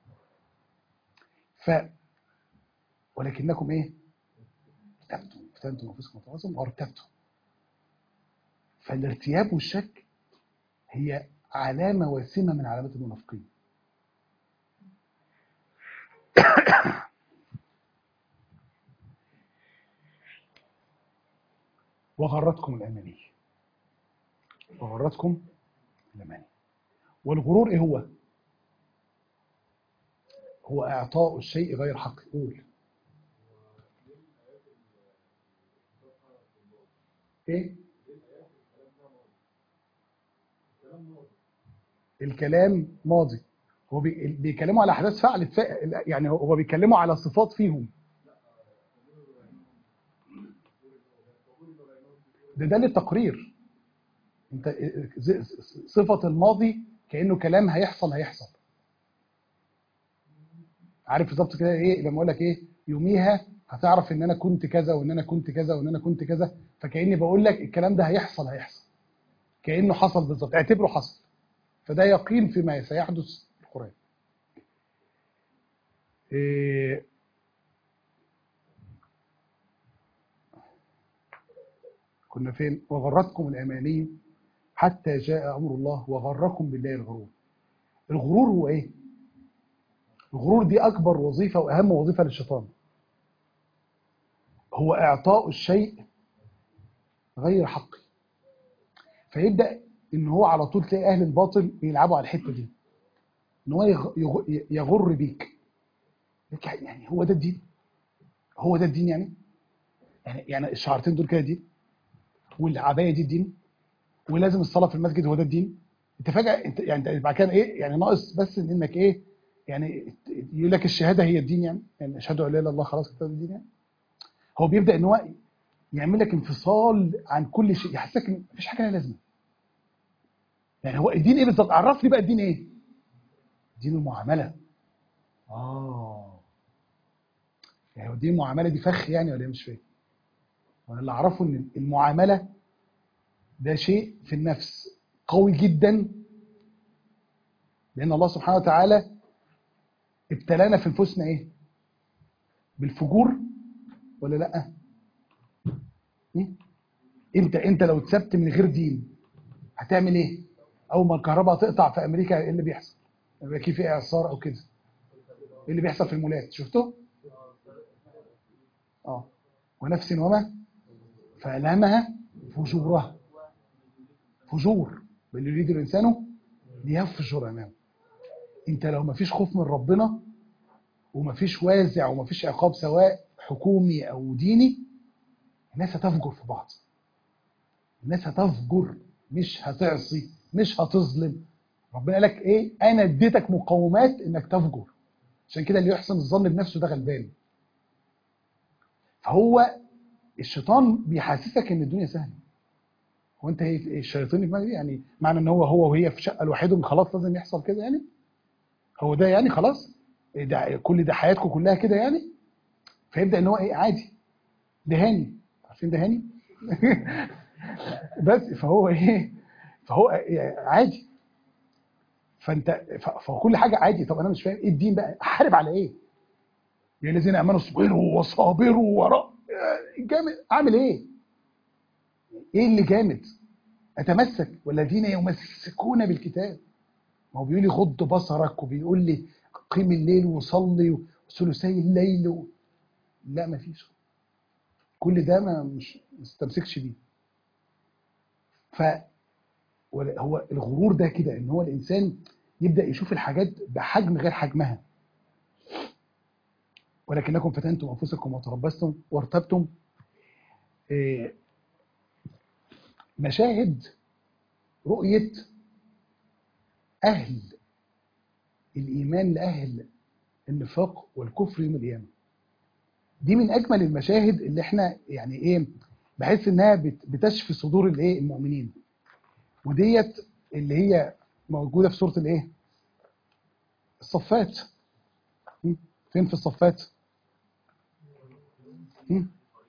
[SPEAKER 1] ف ولكنكم ايه ارتبتم فتنتم انفسكم وتواصلوا وارتبتم فالارتياب والشك هي علامه وسمه من علامات المنافقين وغرتكم الاماني وغرتكم الاماني والغرور ايه هو هو اعطاء الشيء غير حقه قول ايه الكلام ماضي هو بي- بيكلموا على احداث فعلت فا- يعني هو بيكلموا على صفات فيهم ده ده للتقرير انت ز- ز- صفة الماضي كأنه كلام هيحصل هيحصل عارف بالظبط كده ايه لما اقول لك ايه يوميها هتعرف ان انا كنت كذا وان انا كنت كذا وان انا كنت كذا فكأني بقول لك الكلام ده هيحصل هيحصل كأنه حصل بالظبط اعتبره حصل فده يقين فيما سيحدث في القرآن إيه كنا فين وغرتكم الأماني حتى جاء امر الله وغركم بالله الغرور الغرور هو ايه الغرور دي اكبر وظيفه واهم وظيفه للشيطان هو اعطاء الشيء غير حقه فيبدا ان هو على طول تلاقي اهل الباطل بيلعبوا على الحته دي ان هو يغ- يغ- يغر بيك لك يعني هو ده الدين هو ده الدين يعني يعني يعني الشعرتين دول كده دين والعبايه دي الدين ولازم الصلاه في المسجد هو ده الدين انت فجاه انت يعني انت بعد كده ايه يعني ناقص بس ان انك ايه يعني يقول لك الشهاده هي الدين يعني يعني اشهد ان لا اله الا الله خلاص كده ده الدين يعني هو بيبدا ان هو يعمل لك انفصال عن كل شيء يحسسك ان مفيش حاجه لها لازمه يعني هو الدين ايه بالظبط عرفني بقى الدين ايه دين المعامله اه يعني هو دين المعامله دي فخ يعني ولا إيه؟ مش فاهم وانا اللي اعرفه ان المعامله ده شيء في النفس قوي جدا لان الله سبحانه وتعالى ابتلانا في نفوسنا ايه بالفجور ولا لا م? انت انت لو اتسبت من غير دين هتعمل ايه اول ما الكهرباء تقطع في امريكا ايه اللي بيحصل يبقى كيف في اعصار او كده ايه اللي بيحصل في المولات شفتوا اه ونفس وما فألهمها فجورها فجور بل يريد الإنسان ليفجر أمامه أنت لو ما فيش خوف من ربنا وما فيش وازع وما فيش عقاب سواء حكومي أو ديني الناس هتفجر في بعض الناس هتفجر مش هتعصي مش هتظلم ربنا قال لك ايه انا اديتك مقومات انك تفجر عشان كده اللي يحسن الظن بنفسه ده غلبان فهو الشيطان بيحسسك ان الدنيا سهله هو انت ايه الشياطين في دماغك دي يعني معنى ان هو هو وهي في شقه لوحدهم خلاص لازم يحصل كده يعني هو ده يعني خلاص إيه ده كل ده حياتكم كلها كده يعني فيبدا ان هو ايه عادي دهاني عارفين دهاني بس فهو ايه فهو إيه عادي فانت ف- فكل حاجه عادي طب انا مش فاهم ايه الدين بقى احارب على ايه يا الذين امنوا اصبروا وصابروا وراء جامد اعمل ايه ايه اللي جامد اتمسك والذين يمسكون بالكتاب ما هو بيقول لي غض بصرك وبيقول لي قيم الليل وصلي وثلثي الليل و... لا ما فيش كل ده ما مش ما استمسكش بيه ف ولا- هو الغرور ده كده ان هو الانسان يبدا يشوف الحاجات بحجم غير حجمها ولكنكم فتنتم انفسكم وتربصتم وارتبتم إيه، مشاهد رؤيه اهل الايمان لاهل النفاق والكفر يوم القيامه دي من اجمل المشاهد اللي احنا يعني ايه بحس انها بت- بتشفي صدور الايه المؤمنين وديت اللي هي موجوده في سوره الايه الصفات م? فين في الصفات م?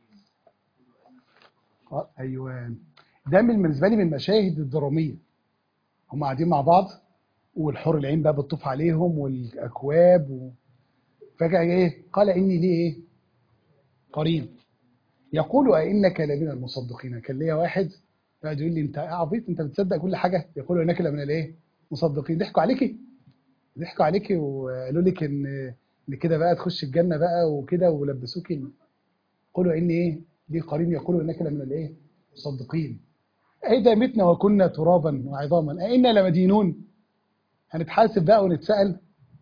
[SPEAKER 1] آه، ايوه ده من بالنسبه لي من المشاهد الدراميه هم قاعدين مع بعض والحور العين بقى بتطوف عليهم والاكواب و... فجاه ايه قال اني ليه ايه قريب يقول أئنك لمن المصدقين كان ليا واحد قاعد يقول لي انت عبيط انت بتصدق كل حاجه يقول انك لمن الايه مصدقين ضحكوا عليكي ضحكوا عليكي وقالوا لك ان ان كده بقى تخش الجنه بقى وكده ولبسوكي قولوا اني ايه ليه قريب يقولوا انك لمن الايه مصدقين اذا متنا وكنا ترابا وعظاما أئنا لمدينون هنتحاسب بقى ونتسال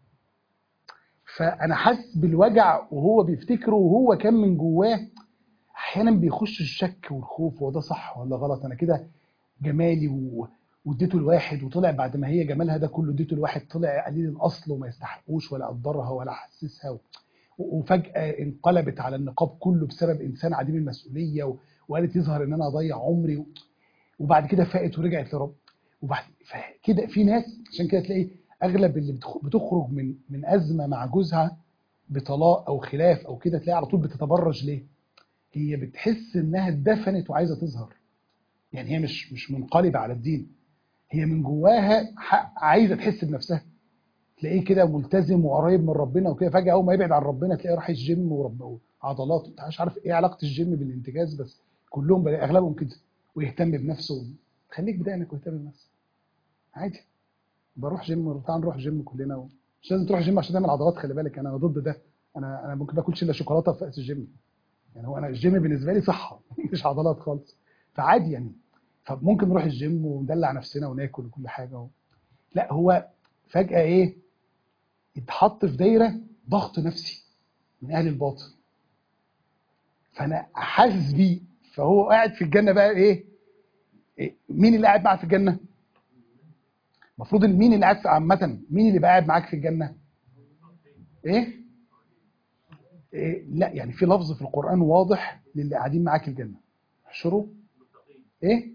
[SPEAKER 1] فانا حاسس بالوجع وهو بيفتكره وهو كان من جواه احيانا بيخش الشك والخوف هو ده صح ولا غلط انا كده جمالي و... واديته الواحد وطلع بعد ما هي جمالها ده كله اديته الواحد طلع قليل الاصل وما يستحقوش ولا قدرها ولا حسسها و... وفجاه انقلبت على النقاب كله بسبب انسان عديم المسؤوليه و... وقالت يظهر ان انا اضيع عمري و... وبعد كده فاقت ورجعت لرب وبعد كده في ناس عشان كده تلاقي اغلب اللي بتخ- بتخرج من من ازمه مع جوزها بطلاق او خلاف او كده تلاقي على طول بتتبرج ليه؟ هي بتحس انها اتدفنت وعايزه تظهر يعني هي مش مش منقلبه على الدين هي من جواها ح- عايزه تحس بنفسها تلاقيه كده ملتزم وقريب من ربنا وكده فجاه اول ما يبعد عن ربنا تلاقيه راح الجيم ورب وعضلات انت مش عارف ايه علاقه الجيم بالانتجاز بس كلهم بقى اغلبهم كده ويهتم بنفسه خليك بدقنك واهتم بالنفس عادي بروح جيم تعال نروح جيم كلنا و... مش لازم تروح جيم عشان تعمل عضلات خلي بالك انا ضد ده انا انا ممكن باكلش الا شوكولاته في وقت الجيم يعني هو انا الجيم بالنسبه لي صحه مش عضلات خالص فعادي يعني فممكن نروح الجيم وندلع نفسنا وناكل وكل حاجه و... لا هو فجاه ايه اتحط في دايره ضغط نفسي من اهل الباطل فانا حاسس بيه فهو قاعد في الجنه بقى ايه, إيه؟ مين اللي قاعد معاه في الجنه المفروض ان مين اللي قاعد في عامه مين اللي بقى قاعد معاك في الجنه ايه إيه لا يعني في لفظ في القرآن واضح للي قاعدين معاك الجنة احشروا ايه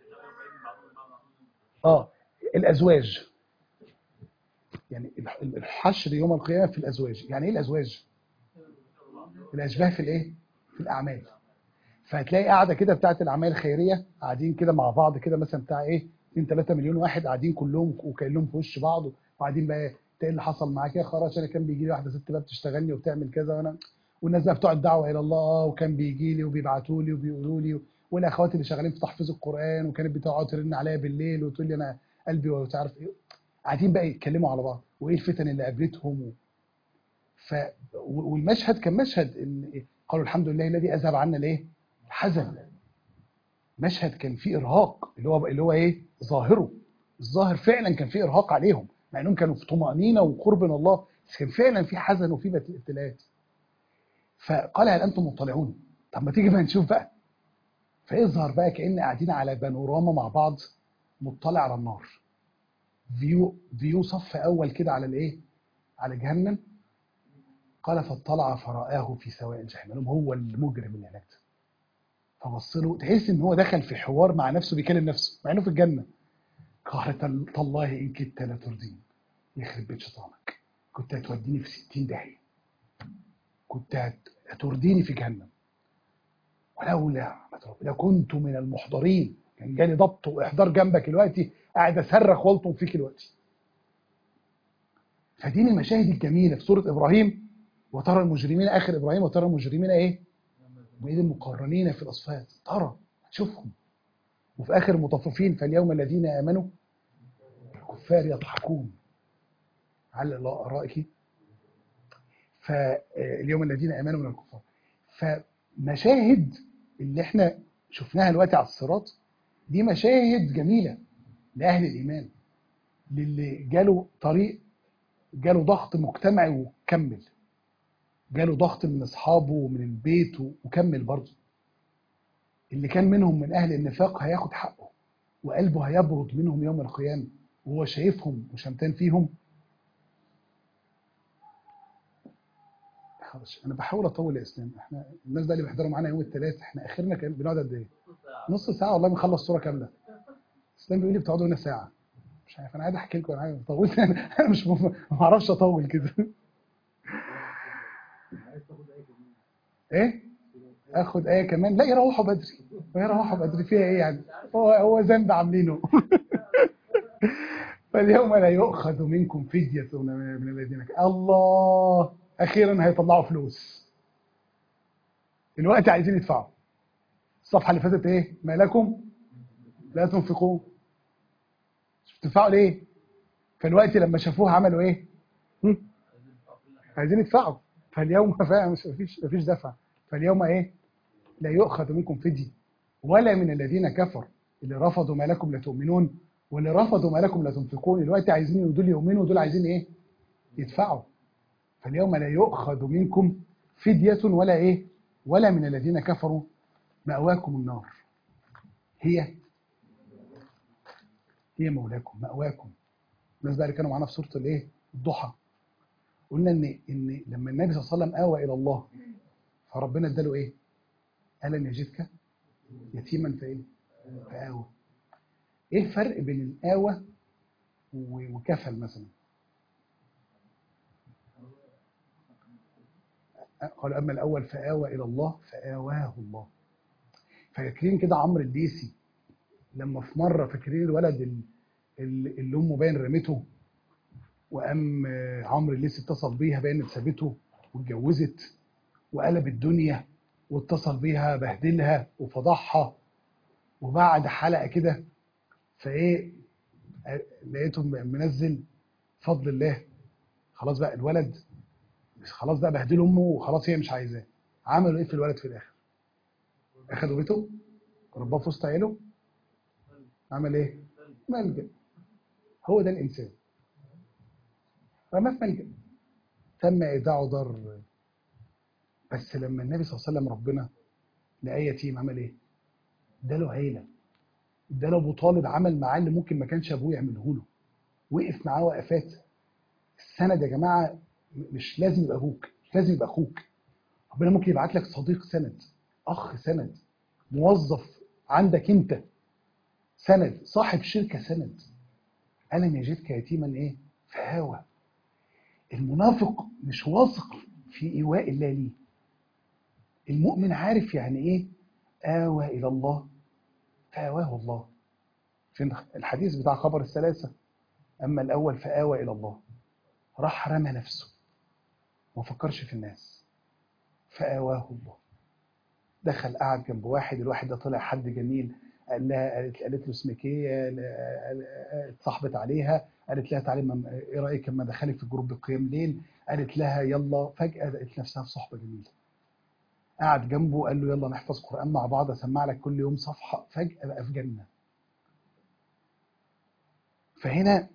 [SPEAKER 1] اه الازواج يعني الح- الحشر يوم القيامة في الازواج يعني ايه الازواج الاشباه في الايه في الاعمال فهتلاقي قاعده كده بتاعت الاعمال الخيريه قاعدين كده مع بعض كده مثلا بتاع ايه 2 3 مليون واحد قاعدين كلهم وكانهم في وش بعض وقاعدين بقى ايه اللي حصل معاك يا خراج انا كان بيجي لي واحده ست بقى بتشتغلني وبتعمل كذا وانا والناس بقى بتوع الدعوه الى الله وكان بيجي لي وبيبعتوا لي وبيقولوا لي والاخوات اللي شغالين في تحفيظ القران وكانت بتقعد ترن عليا بالليل وتقول لي انا قلبي ومش عارف ايه قاعدين بقى يتكلموا على بعض وايه الفتن اللي قابلتهم و... ف و- والمشهد كان مشهد ان إيه؟ قالوا الحمد لله الذي اذهب عنا الايه الحزن مشهد كان فيه ارهاق اللي هو اللي هو ايه ظاهره الظاهر فعلا كان فيه ارهاق عليهم مع انهم كانوا في طمانينه وقرب من الله بس كان فعلا في حزن وفي بت- ابتلاءات فقال هل انتم مطلعون طب ما تيجي بقى نشوف بقى فيظهر بقى كأن قاعدين على بانوراما مع بعض مطلع على النار فيو فيو صف اول كده على الايه على جهنم قال فاطلع فرآه في سواء الجحيم قال لهم هو المجرم اللي هناك ده فبص له تحس ان هو دخل في حوار مع نفسه بيكلم نفسه مع انه في الجنه قال تل- تالله ان كدت لتردين يخرب بيت شيطانك كنت هتوديني في 60 داهيه كنت هت- هترديني في جهنم ولولا رحمة ربي لكنت من المحضرين كان جالي ضبط واحضار جنبك دلوقتي قاعد اصرخ والطم فيك دلوقتي فدي من المشاهد الجميله في سوره ابراهيم وترى المجرمين اخر ابراهيم وترى المجرمين ايه؟ واذ المقرنين في الاصفاد ترى تشوفهم وفي اخر المطففين فاليوم الذين امنوا الكفار يضحكون على ارائك فاليوم الذين امنوا من الكفار فمشاهد اللي احنا شفناها دلوقتي على الصراط دي مشاهد جميله لاهل الايمان للي جاله طريق جاله ضغط مجتمعي وكمل جاله ضغط من اصحابه ومن البيت وكمل برضه اللي كان منهم من اهل النفاق هياخد حقه وقلبه هيبرد منهم يوم القيامه وهو شايفهم وشمتان فيهم خلاص انا بحاول اطول يا اسلام احنا الناس بقى اللي بيحضروا معانا يوم الثلاث احنا اخرنا كان بنقعد قد ايه؟ نص ساعه والله بنخلص صوره كامله اسلام بيقول لي بتقعدوا هنا ساعه مش عارف انا قاعد احكي لكم انا عارف طولت انا مش مف- ما اعرفش اطول كده ايه اخد ايه كمان لا يروحوا بدري يروحوا بدري فيها ايه يعني هو هو ذنب عاملينه فاليوم لا يؤخذ منكم فدية من من الذين ك- الله اخيرا هيطلعوا فلوس الوقت عايزين يدفعوا الصفحه اللي فاتت ايه ما لكم لا تنفقون تدفعوا ليه فالوقت لما شافوها عملوا ايه هم؟ عايزين يدفعوا فاليوم فعلا مش مفيش مفيش دفع فاليوم ايه لا يؤخذ منكم فدية ولا من الذين كفروا اللي رفضوا ما لكم لا تؤمنون واللي رفضوا ما لكم لا تنفقون دلوقتي عايزين دول يؤمنوا ودول عايزين ايه يدفعوا فاليوم لا يؤخذ منكم فدية ولا ايه ولا من الذين كفروا مأواكم النار هي هي مولاكم مأواكم الناس بقى اللي كانوا معانا في سورة الايه الضحى قلنا ان ان لما النبي صلى الله عليه وسلم آوى الى الله فربنا اداله ايه ألم يجدك يتيما فايه فآوى ايه الفرق بين الآوى و- وكفل مثلا قال اما الاول فآوى الى الله فآواه الله فاكرين كده عمرو الليثي لما في مره فاكرين الولد ال- ال- اللي امه باين رمته وقام آه، عمرو الليثي اتصل بيها باين إن سابته واتجوزت وقلب الدنيا واتصل بيها بهدلها وفضحها وبعد حلقه كده فايه لقيته منزل فضل الله خلاص بقى الولد خلاص بقى بهدل امه وخلاص هي مش عايزاه عملوا ايه في الولد في الاخر اخدوا بيته رباه في وسط عيله عمل ايه ملجأ هو ده الانسان رماه في ملجأ تم ايداعه ضر بس لما النبي صلى الله عليه وسلم ربنا لقى يتيم عمل ايه اداله عيله اداله ابو طالب عمل معاه اللي ممكن ما كانش ابوه يعمله له وقف معاه وقفات السند يا جماعه مش لازم يبقى ابوك مش لازم يبقى اخوك ربنا ممكن يبعت لك صديق سند اخ سند موظف عندك انت سند صاحب شركه سند الم يجدك يتيما ايه فهاوى المنافق مش واثق في ايواء الله ليه المؤمن عارف يعني ايه آوى إلى الله فآواه الله في الحديث بتاع خبر الثلاثة أما الأول فآوى إلى الله راح رمى نفسه ما فكرش في الناس فآواه الله دخل قعد جنب واحد الواحد ده طلع حد جميل قال لها قالت, قالت له اسمك ايه اتصاحبت عليها قالت لها تعالي ايه رايك لما دخلك في جروب القيام ليل قالت لها يلا فجاه لقيت نفسها في صحبه جميله قعد جنبه قال له يلا نحفظ قرآن مع بعض أسمع لك كل يوم صفحة فجأة بقى في جنة فهنا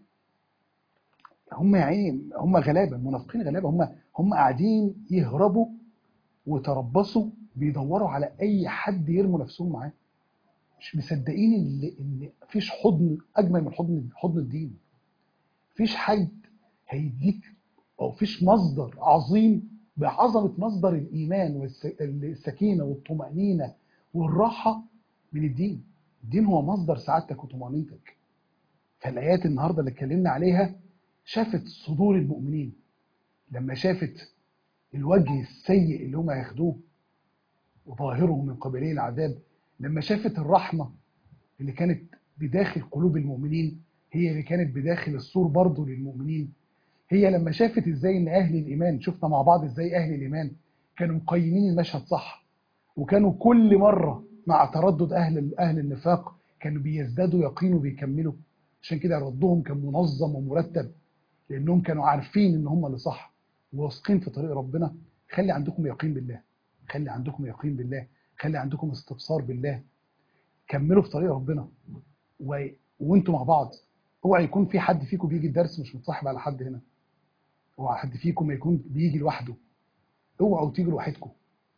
[SPEAKER 1] هم يا عيني هم غلابة المنافقين غلابة هم هم قاعدين يهربوا وتربصوا بيدوروا على أي حد يرموا نفسهم معاه مش مصدقين ان ان مفيش حضن اجمل من حضن حضن الدين مفيش حد هيديك او فيش مصدر عظيم بعظمة مصدر الإيمان والسكينة والطمأنينة والراحة من الدين الدين هو مصدر سعادتك وطمأنينتك فالآيات النهاردة اللي اتكلمنا عليها شافت صدور المؤمنين لما شافت الوجه السيء اللي هم هياخدوه وظاهره من قبلي العذاب لما شافت الرحمة اللي كانت بداخل قلوب المؤمنين هي اللي كانت بداخل السور برضه للمؤمنين هي لما شافت ازاي ان اهل الايمان شفنا مع بعض ازاي اهل الايمان كانوا مقيمين المشهد صح وكانوا كل مره مع تردد اهل اهل النفاق كانوا بيزدادوا يقين وبيكملوا عشان كده ردهم كان منظم ومرتب لانهم كانوا عارفين ان هم اللي صح وواثقين في طريق ربنا خلي عندكم يقين بالله خلي عندكم يقين بالله خلي عندكم استبصار بالله كملوا في طريق ربنا و... وانتوا مع بعض اوعى يكون في حد فيكم بيجي الدرس مش متصاحب على حد هنا اوعى حد فيكم يكون بيجي لوحده اوعوا تيجوا لوحدكم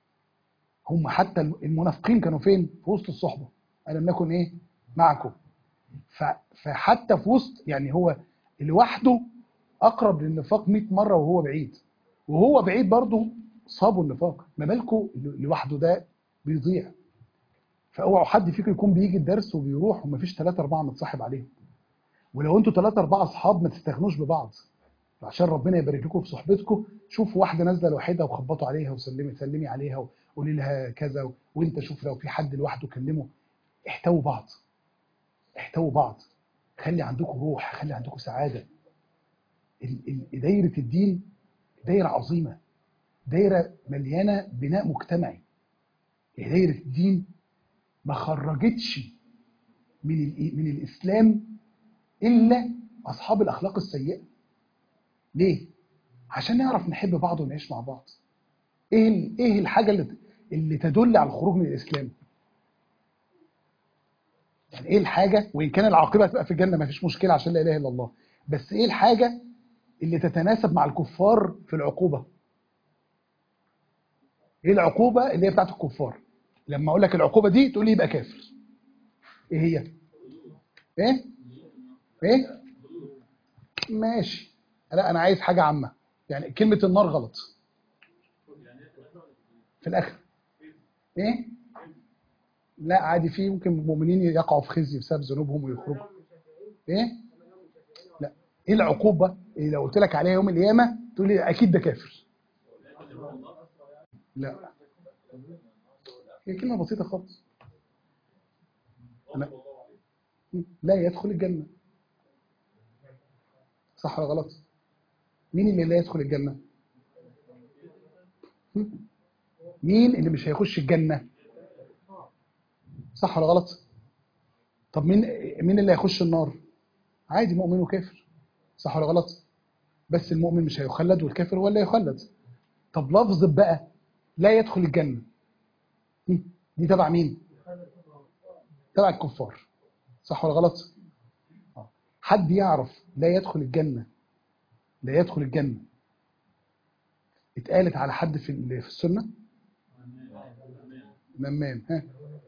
[SPEAKER 1] هم حتى المنافقين كانوا فين في وسط الصحبه الم نكن ايه معكم ف... فحتى في وسط يعني هو لوحده اقرب للنفاق 100 مره وهو بعيد وهو بعيد برضه صابوا النفاق ما بالكم لوحده ده بيضيع فاوعوا حد فيكم يكون بيجي الدرس وبيروح ومفيش ثلاثة أربعة متصاحب عليهم ولو انتوا ثلاثة أربعة أصحاب ما تستغنوش ببعض عشان ربنا يبارك لكم في صحبتكم شوفوا واحدة نازلة لوحدها وخبطوا عليها وسلمي سلمي عليها وقولي لها كذا وانت شوف لو في حد لوحده كلمه احتووا بعض احتووا بعض خلي عندكم روح خلي عندكم سعادة دايرة الدين دايرة عظيمة دايرة مليانة بناء مجتمعي دايرة الدين ما خرجتش من من الإسلام إلا أصحاب الأخلاق السيئة ليه؟ عشان نعرف نحب بعض ونعيش مع بعض ايه ايه الحاجه اللي اللي تدل على الخروج من الاسلام يعني ايه الحاجه وان كان العاقبه هتبقى في الجنه ما فيش مشكله عشان لا اله الا الله بس ايه الحاجه اللي تتناسب مع الكفار في العقوبه ايه العقوبه اللي هي بتاعت الكفار لما اقول لك العقوبه دي تقول لي يبقى كافر ايه هي ايه ايه ماشي لا انا عايز حاجه عامه يعني كلمه النار غلط في الاخر ايه لا عادي في ممكن المؤمنين يقعوا في خزي بسبب ذنوبهم ويخرجوا ايه لا ايه العقوبه اللي لو قلت لك عليها يوم القيامه تقول لي اكيد ده كافر لا هي كلمه بسيطه خالص لا لا يدخل الجنه صح ولا غلط مين اللي لا يدخل الجنه مين اللي مش هيخش الجنة صح ولا غلط طب مين مين اللي هيخش النار عادي مؤمن وكافر صح ولا غلط بس المؤمن مش هيخلد والكافر هو اللي هيخلد طب لفظ بقى لا يدخل الجنة دي دي تبع مين تبع الكفار صح ولا غلط آه. حد يعرف لا يدخل الجنة لا يدخل الجنة اتقالت على حد في ال- في السنة نمام ها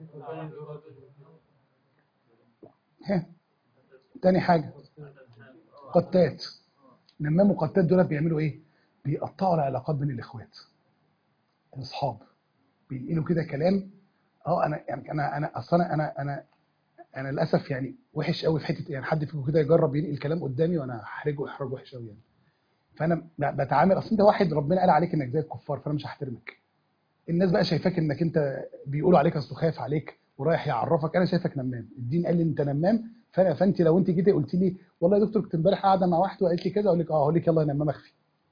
[SPEAKER 1] ها تاني حاجة قتات نمام وقتات دول بيعملوا ايه بيقطعوا العلاقات بين الاخوات الاصحاب بينقلوا كده كلام اه انا يعني انا انا اصلا انا انا انا للاسف يعني وحش قوي في حته يعني حد فيكم كده يجرب ينقل كلام قدامي وانا هحرجه احراج وحش قوي يعني فانا ب- بتعامل اصل انت واحد ربنا قال عليك انك زي الكفار فانا مش هحترمك الناس بقى شايفاك انك انت بيقولوا عليك اصله خايف عليك ورايح يعرفك انا شايفك نمام الدين قال لي انت نمام فانا فانت لو انت جيتي قلت لي والله يا دكتور كنت امبارح قاعده مع واحده وقالت لي كذا اقول لك اه اقول لك يلا يا نمام اخفي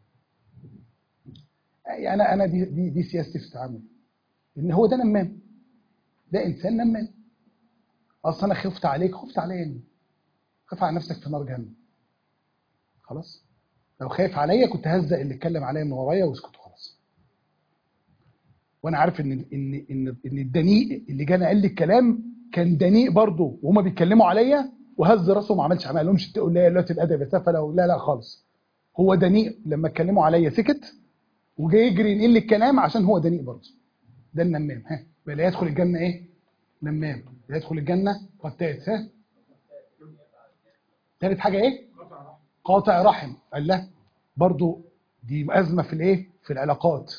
[SPEAKER 1] يعني انا انا دي دي, دي سياستي في التعامل ان هو ده نمام ده انسان نمام اصل انا خفت عليك خفت عليا يعني خاف على نفسك في نار جهنم خلاص لو خايف عليا كنت هزق اللي اتكلم عليا من ورايا واسكتوا خلاص وانا عارف ان ان ان ان الدنيء اللي جانا قال لي الكلام كان دنيء برضه وهما بيتكلموا عليا وهز راسه وما عملش ما لهمش تقول لا لا الادب يا سفله لا لا خالص هو دنيء لما اتكلموا عليا سكت وجاي يجري ينقل لي الكلام عشان هو دنيء برضه ده النمام ها بقى لا يدخل الجنه ايه نمام لا يدخل الجنه قتات ها ثالث حاجه ايه قاطع رحم قال لا برضه دي ازمه في الايه في العلاقات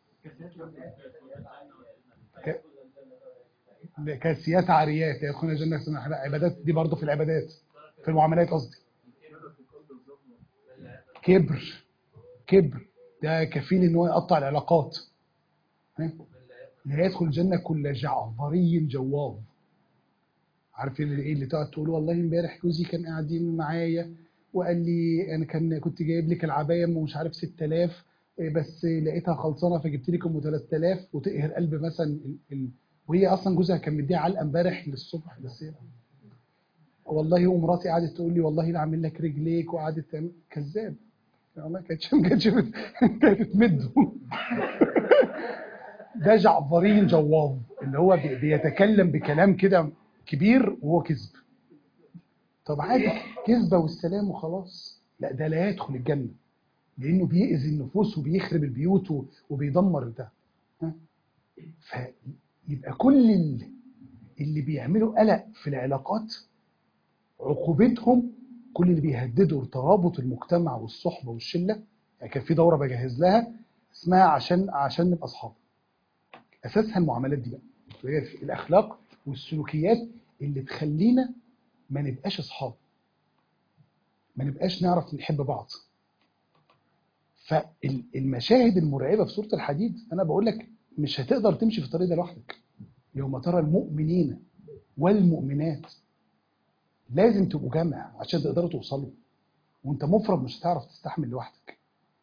[SPEAKER 1] ك- كاسيات عاريات يا اخونا جنة اسمها لا، عبادات دي برضه في العبادات في المعاملات قصدي كبر كبر ده كفيل ان هو يقطع العلاقات ها؟ لا يدخل الجنه كل جعفري جواظ عارف اللي ايه اللي تقعد تقول والله امبارح جوزي كان قاعدين معايا وقال لي انا كان كنت جايب لك العبايه ام مش عارف 6000 إيه بس لقيتها خلصانه فجبت لك ام 3000 وتقهر قلب مثلا ال... ال... وهي اصلا جوزها كان مديها علقه امبارح للصبح بس هي- والله ومراتي قعدت تقول لي والله لا اعمل لك رجليك وقعدت تعمل كذاب والله كانت ما كانتش بت- كانت تمده ده جعفري جواظ اللي هو بي- بيتكلم بكلام كده كبير وهو كذب طب عادي كذبه والسلام وخلاص لا ده لا يدخل الجنه لانه بيأذي النفوس وبيخرب البيوت و- وبيدمر ده ها؟ فيبقى كل ال- اللي بيعملوا قلق في العلاقات عقوبتهم كل اللي بيهددوا ترابط المجتمع والصحبه والشله يعني كان في دوره بجهز لها اسمها عشان عشان نبقى اصحاب اساسها المعاملات دي بقى وهي في الاخلاق والسلوكيات اللي تخلينا ما نبقاش اصحاب ما نبقاش نعرف نحب بعض فالمشاهد المرعبه في سوره الحديد انا بقول لك مش هتقدر تمشي في الطريق ده لوحدك يوم ترى المؤمنين والمؤمنات لازم تبقوا جمع عشان تقدروا توصلوا وانت مفرد مش هتعرف تستحمل لوحدك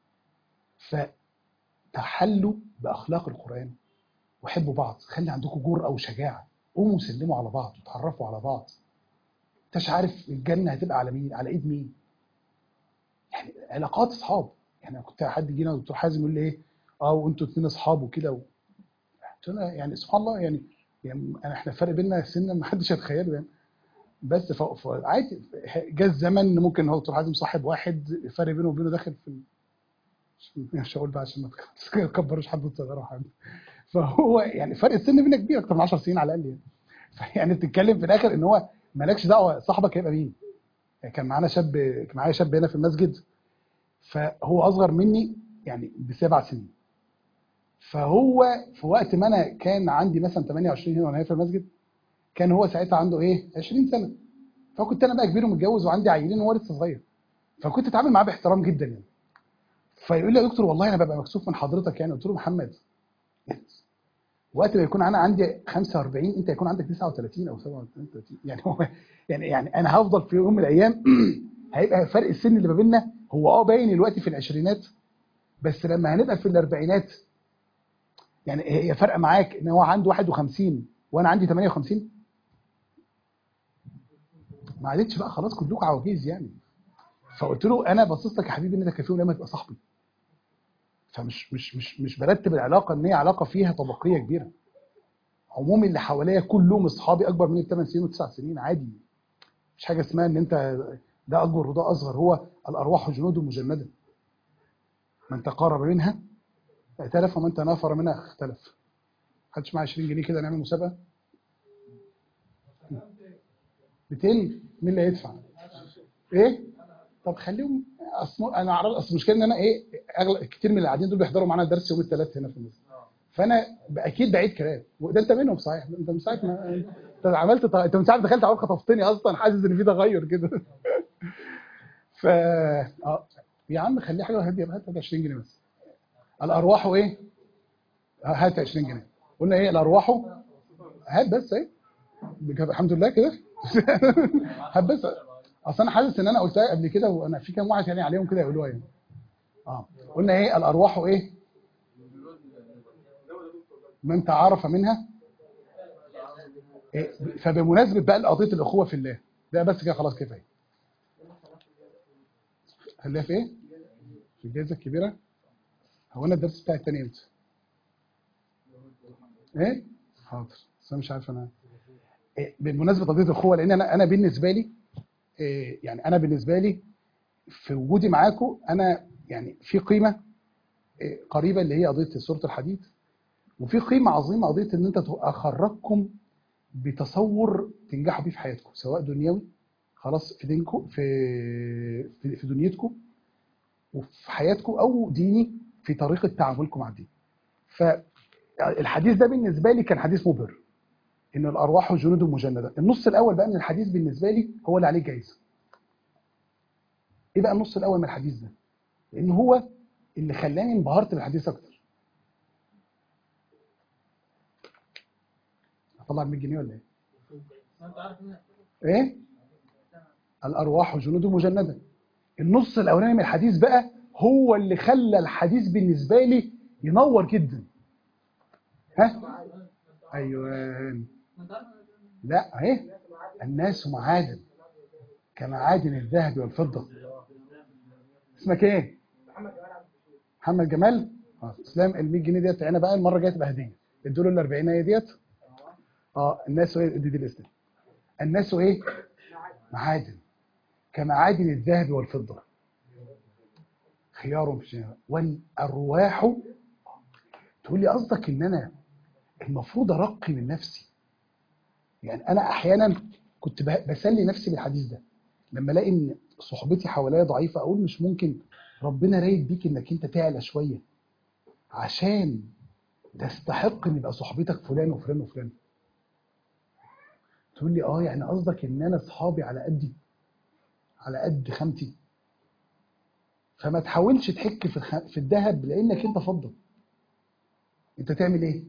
[SPEAKER 1] فتحلوا باخلاق القران وحبوا بعض خلي عندكم جرأة وشجاعة قوموا سلموا على بعض وتعرفوا على بعض انتش عارف الجنة هتبقى على مين على ايد مين يعني علاقات اصحاب يعني أنا كنت حد جينا دكتور حازم يقول لي ايه اه وانتوا اتنين اصحاب وكده و... قلت له يعني سبحان الله يعني يعني انا احنا فرق بيننا سن ما حدش يتخيله يعني بس ف- ف- عادي جه الزمن ممكن هو دكتور حازم صاحب واحد الفرق بينه وبينه داخل في ال- مش هقول بقى عشان ما تكبروش حد وتصغروا حد فهو يعني فرق السن بينا كبير اكتر من 10 سنين على الاقل يعني فيعني بتتكلم في الاخر ان هو مالكش دعوه صاحبك هيبقى مين يعني كان معانا شاب كان معايا شاب هنا في المسجد فهو اصغر مني يعني بسبع سنين فهو في وقت ما انا كان عندي مثلا 28 هنا وانا في المسجد كان هو ساعتها عنده ايه 20 سنه فكنت انا بقى كبير ومتجوز وعندي عيلين وهو لسه صغير فكنت اتعامل معاه باحترام جدا يعني فيقول لي يا دكتور والله انا ببقى مكسوف من حضرتك يعني قلت له محمد وقت ما يكون انا عندي 45 انت يكون عندك 39 او 37 يعني هو يعني يعني انا هفضل في يوم من الايام هيبقى فرق السن اللي ما بيننا هو اه باين دلوقتي في العشرينات بس لما هنبقى في الاربعينات يعني هي فرق معاك ان هو عنده 51 وانا عندي 58 ما عادتش بقى خلاص كلكم عواجيز يعني فقلت له انا باصص لك يا حبيبي ان انت كفيل لما تبقى صاحبي فمش مش مش مش برتب العلاقه ان هي علاقه فيها طبقيه كبيره عمومي اللي حواليا كلهم اصحابي اكبر مني بثمان سنين وتسع سنين عادي مش حاجه اسمها ان انت ده اكبر وده اصغر هو الارواح جنود مجنده من تقارب منها ائتلف ومن تنافر منها اختلف محدش معاه 20 جنيه كده نعمل مسابقه 200 مين اللي هيدفع ايه طب خليهم اصل انا اعرف اصل المشكله ان انا ايه اغلب كتير من اللي قاعدين دول بيحضروا معانا درس يوم الثلاث هنا في المسجد فانا اكيد بعيد كلام وده انت منهم صحيح انت من ساعه ما انت عملت ط... انت من ساعه ما دخلت عمال خطفتني اصلا حاسس ان في تغير كده ف اه يا عم خليه حاجه هاديه بقى هات 20 جنيه بس الارواح ايه هات 20 جنيه قلنا ايه الارواح هات بس ايه الحمد لله كده هات بس اصل انا حاسس ان انا قلتها قبل كده وانا في كام واحد يعني عليهم كده يقولوها يعني اه قلنا ايه الارواح ايه من تعارف منها إيه؟ فبمناسبه بقى قضيه الاخوه في الله ده بس كده خلاص كفايه خليها في ايه في الجائزه الكبيره هو انا الدرس بتاعي الثاني امتى ايه حاضر بس انا مش عارف انا إيه بالمناسبه قضيه الاخوه لان انا انا بالنسبه لي إيه يعني انا بالنسبه لي في وجودي معاكم انا يعني في قيمه إيه قريبه اللي هي قضيه سوره الحديد وفي قيمه عظيمه قضيه ان انت اخرجكم بتصور تنجحوا بيه في حياتكم سواء دنيوي خلاص في دينكم في في, في دنيتكم وفي حياتكم او ديني في طريقه تعاملكم مع الدين فالحديث ده بالنسبه لي كان حديث مبهر ان الارواح جنود مجنده النص الاول بقى من الحديث بالنسبه لي هو اللي عليه جايزه ايه بقى النص الاول من الحديث ده لان هو اللي خلاني انبهرت بالحديث اكتر هطلع 100 جنيه ولا ايه ايه الارواح جنود مجنده النص الاولاني من الحديث بقى هو اللي خلى الحديث بالنسبه لي ينور جدا ها ايوه لا اهي الناس معادن كمعادن الذهب والفضه اسمك ايه محمد جمال اه اسلام ال 100 جنيه ديت انا بقى المره الجايه تبقى هديه ادوا له ال 40 هي ديت اه الناس ايه دي, دي الاسلام الناس ايه معادن كمعادن الذهب والفضه خيار في الجنة والارواح تقول لي قصدك ان انا المفروض ارقي من نفسي يعني انا احيانا كنت بسلي نفسي بالحديث ده لما الاقي ان صحبتي حواليا ضعيفه اقول مش ممكن ربنا رايد بيك انك انت تعلى شويه عشان تستحق ان يبقى صحبتك فلان وفلان وفلان تقول لي اه يعني قصدك ان انا اصحابي على قدي على قد خامتي فما تحاولش تحك في الخ... في الذهب لانك انت فضه انت تعمل ايه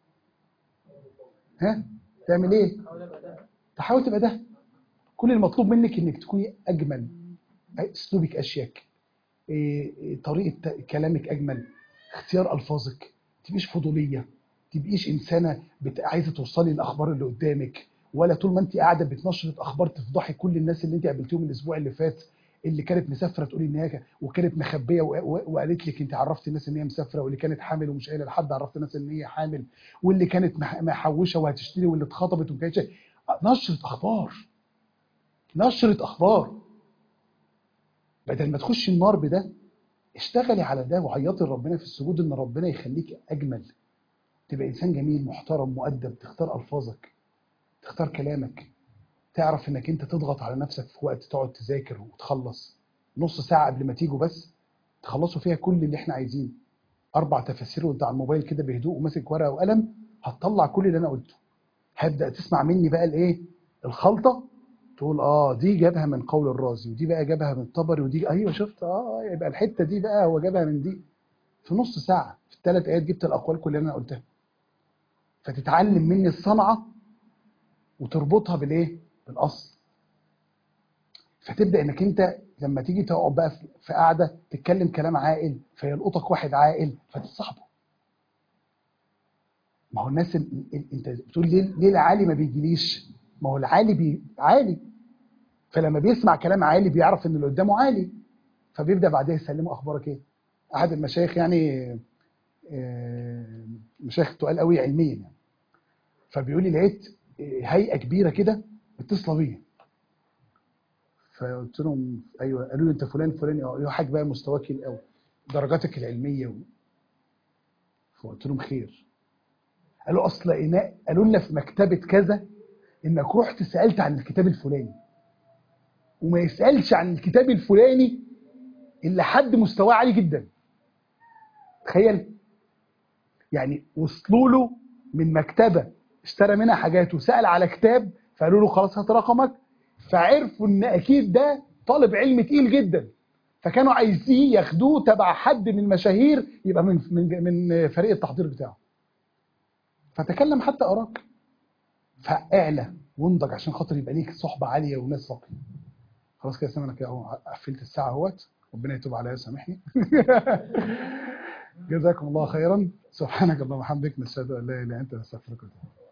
[SPEAKER 1] ها تعمل ايه تحاول تبقى ده كل المطلوب منك انك تكوني اجمل اسلوبك اشيك إيه طريقه كلامك اجمل اختيار الفاظك تبقيش فضوليه تبقيش انسانه بت... عايزه توصلي الاخبار اللي قدامك ولا طول ما انت قاعده بتنشرت اخبار تفضحي كل الناس اللي انت قابلتيهم الاسبوع اللي فات اللي كانت مسافره تقولي ان هي وكانت مخبيه وقالت لك انت عرفتي الناس ان هي مسافره واللي كانت حامل ومش قايله لحد عرفت الناس ان هي حامل واللي كانت محوشه وهتشتري واللي اتخطبت وما كانتش نشره اخبار نشره اخبار بدل ما تخشي النار بده اشتغلي على ده وعيطي لربنا في السجود ان ربنا يخليك اجمل تبقى انسان جميل محترم مؤدب تختار الفاظك تختار كلامك تعرف انك انت تضغط على نفسك في وقت تقعد تذاكر وتخلص نص ساعة قبل ما تيجوا بس تخلصوا فيها كل اللي احنا عايزينه اربع تفاسير وانت على الموبايل كده بهدوء وماسك ورقة وقلم هتطلع كل اللي انا قلته هبدأ تسمع مني بقى الايه الخلطة تقول اه دي جابها من قول الرازي ودي بقى جابها من الطبري ودي ايوه شفت اه يبقى الحتة دي بقى هو جابها من دي في نص ساعة في الثلاث ايات جبت الاقوال كل اللي انا قلتها فتتعلم مني الصنعة وتربطها بالايه بالاصل فتبدا انك انت لما تيجي تقعد بقى في قاعده تتكلم كلام عاقل فيلقطك واحد عاقل فتصاحبه ما هو الناس ال... ال... انت بتقول ليه ليه العالي ما بيجيليش ما هو العالي بي... عالي فلما بيسمع كلام عالي بيعرف ان اللي قدامه عالي فبيبدا بعدها يسلمه اخبارك ايه احد المشايخ يعني آه، مشايخ تقال قوي علميا يعني فبيقول لي لقيت آه، هيئه كبيره كده متصله بيا فقلت لهم ايوه قالوا لي انت فلان فلان اه حاجه بقى مستواك قوي درجاتك العلميه و... فقلت لهم خير قالوا اصل إناء قالوا لنا في مكتبه كذا انك رحت سالت عن الكتاب الفلاني وما يسالش عن الكتاب الفلاني الا حد مستواه عالي جدا تخيل يعني وصلوا له من مكتبه اشترى منها حاجات وسال على كتاب فقالوا له خلاص هات رقمك فعرفوا ان اكيد ده طالب علم تقيل جدا فكانوا عايزين ياخدوه تبع حد من المشاهير يبقى من من من فريق التحضير بتاعه فتكلم حتى اراك فاعلى وانضج عشان خاطر يبقى ليك صحبه عاليه وناس صافيه خلاص كده سامع انا كده اهو قفلت الساعه اهوت ربنا يتوب عليا ويسامحني جزاكم الله خيرا سبحانك اللهم وبحمدك نشهد ان لا اله الا انت نستغفرك ونتوب إليك.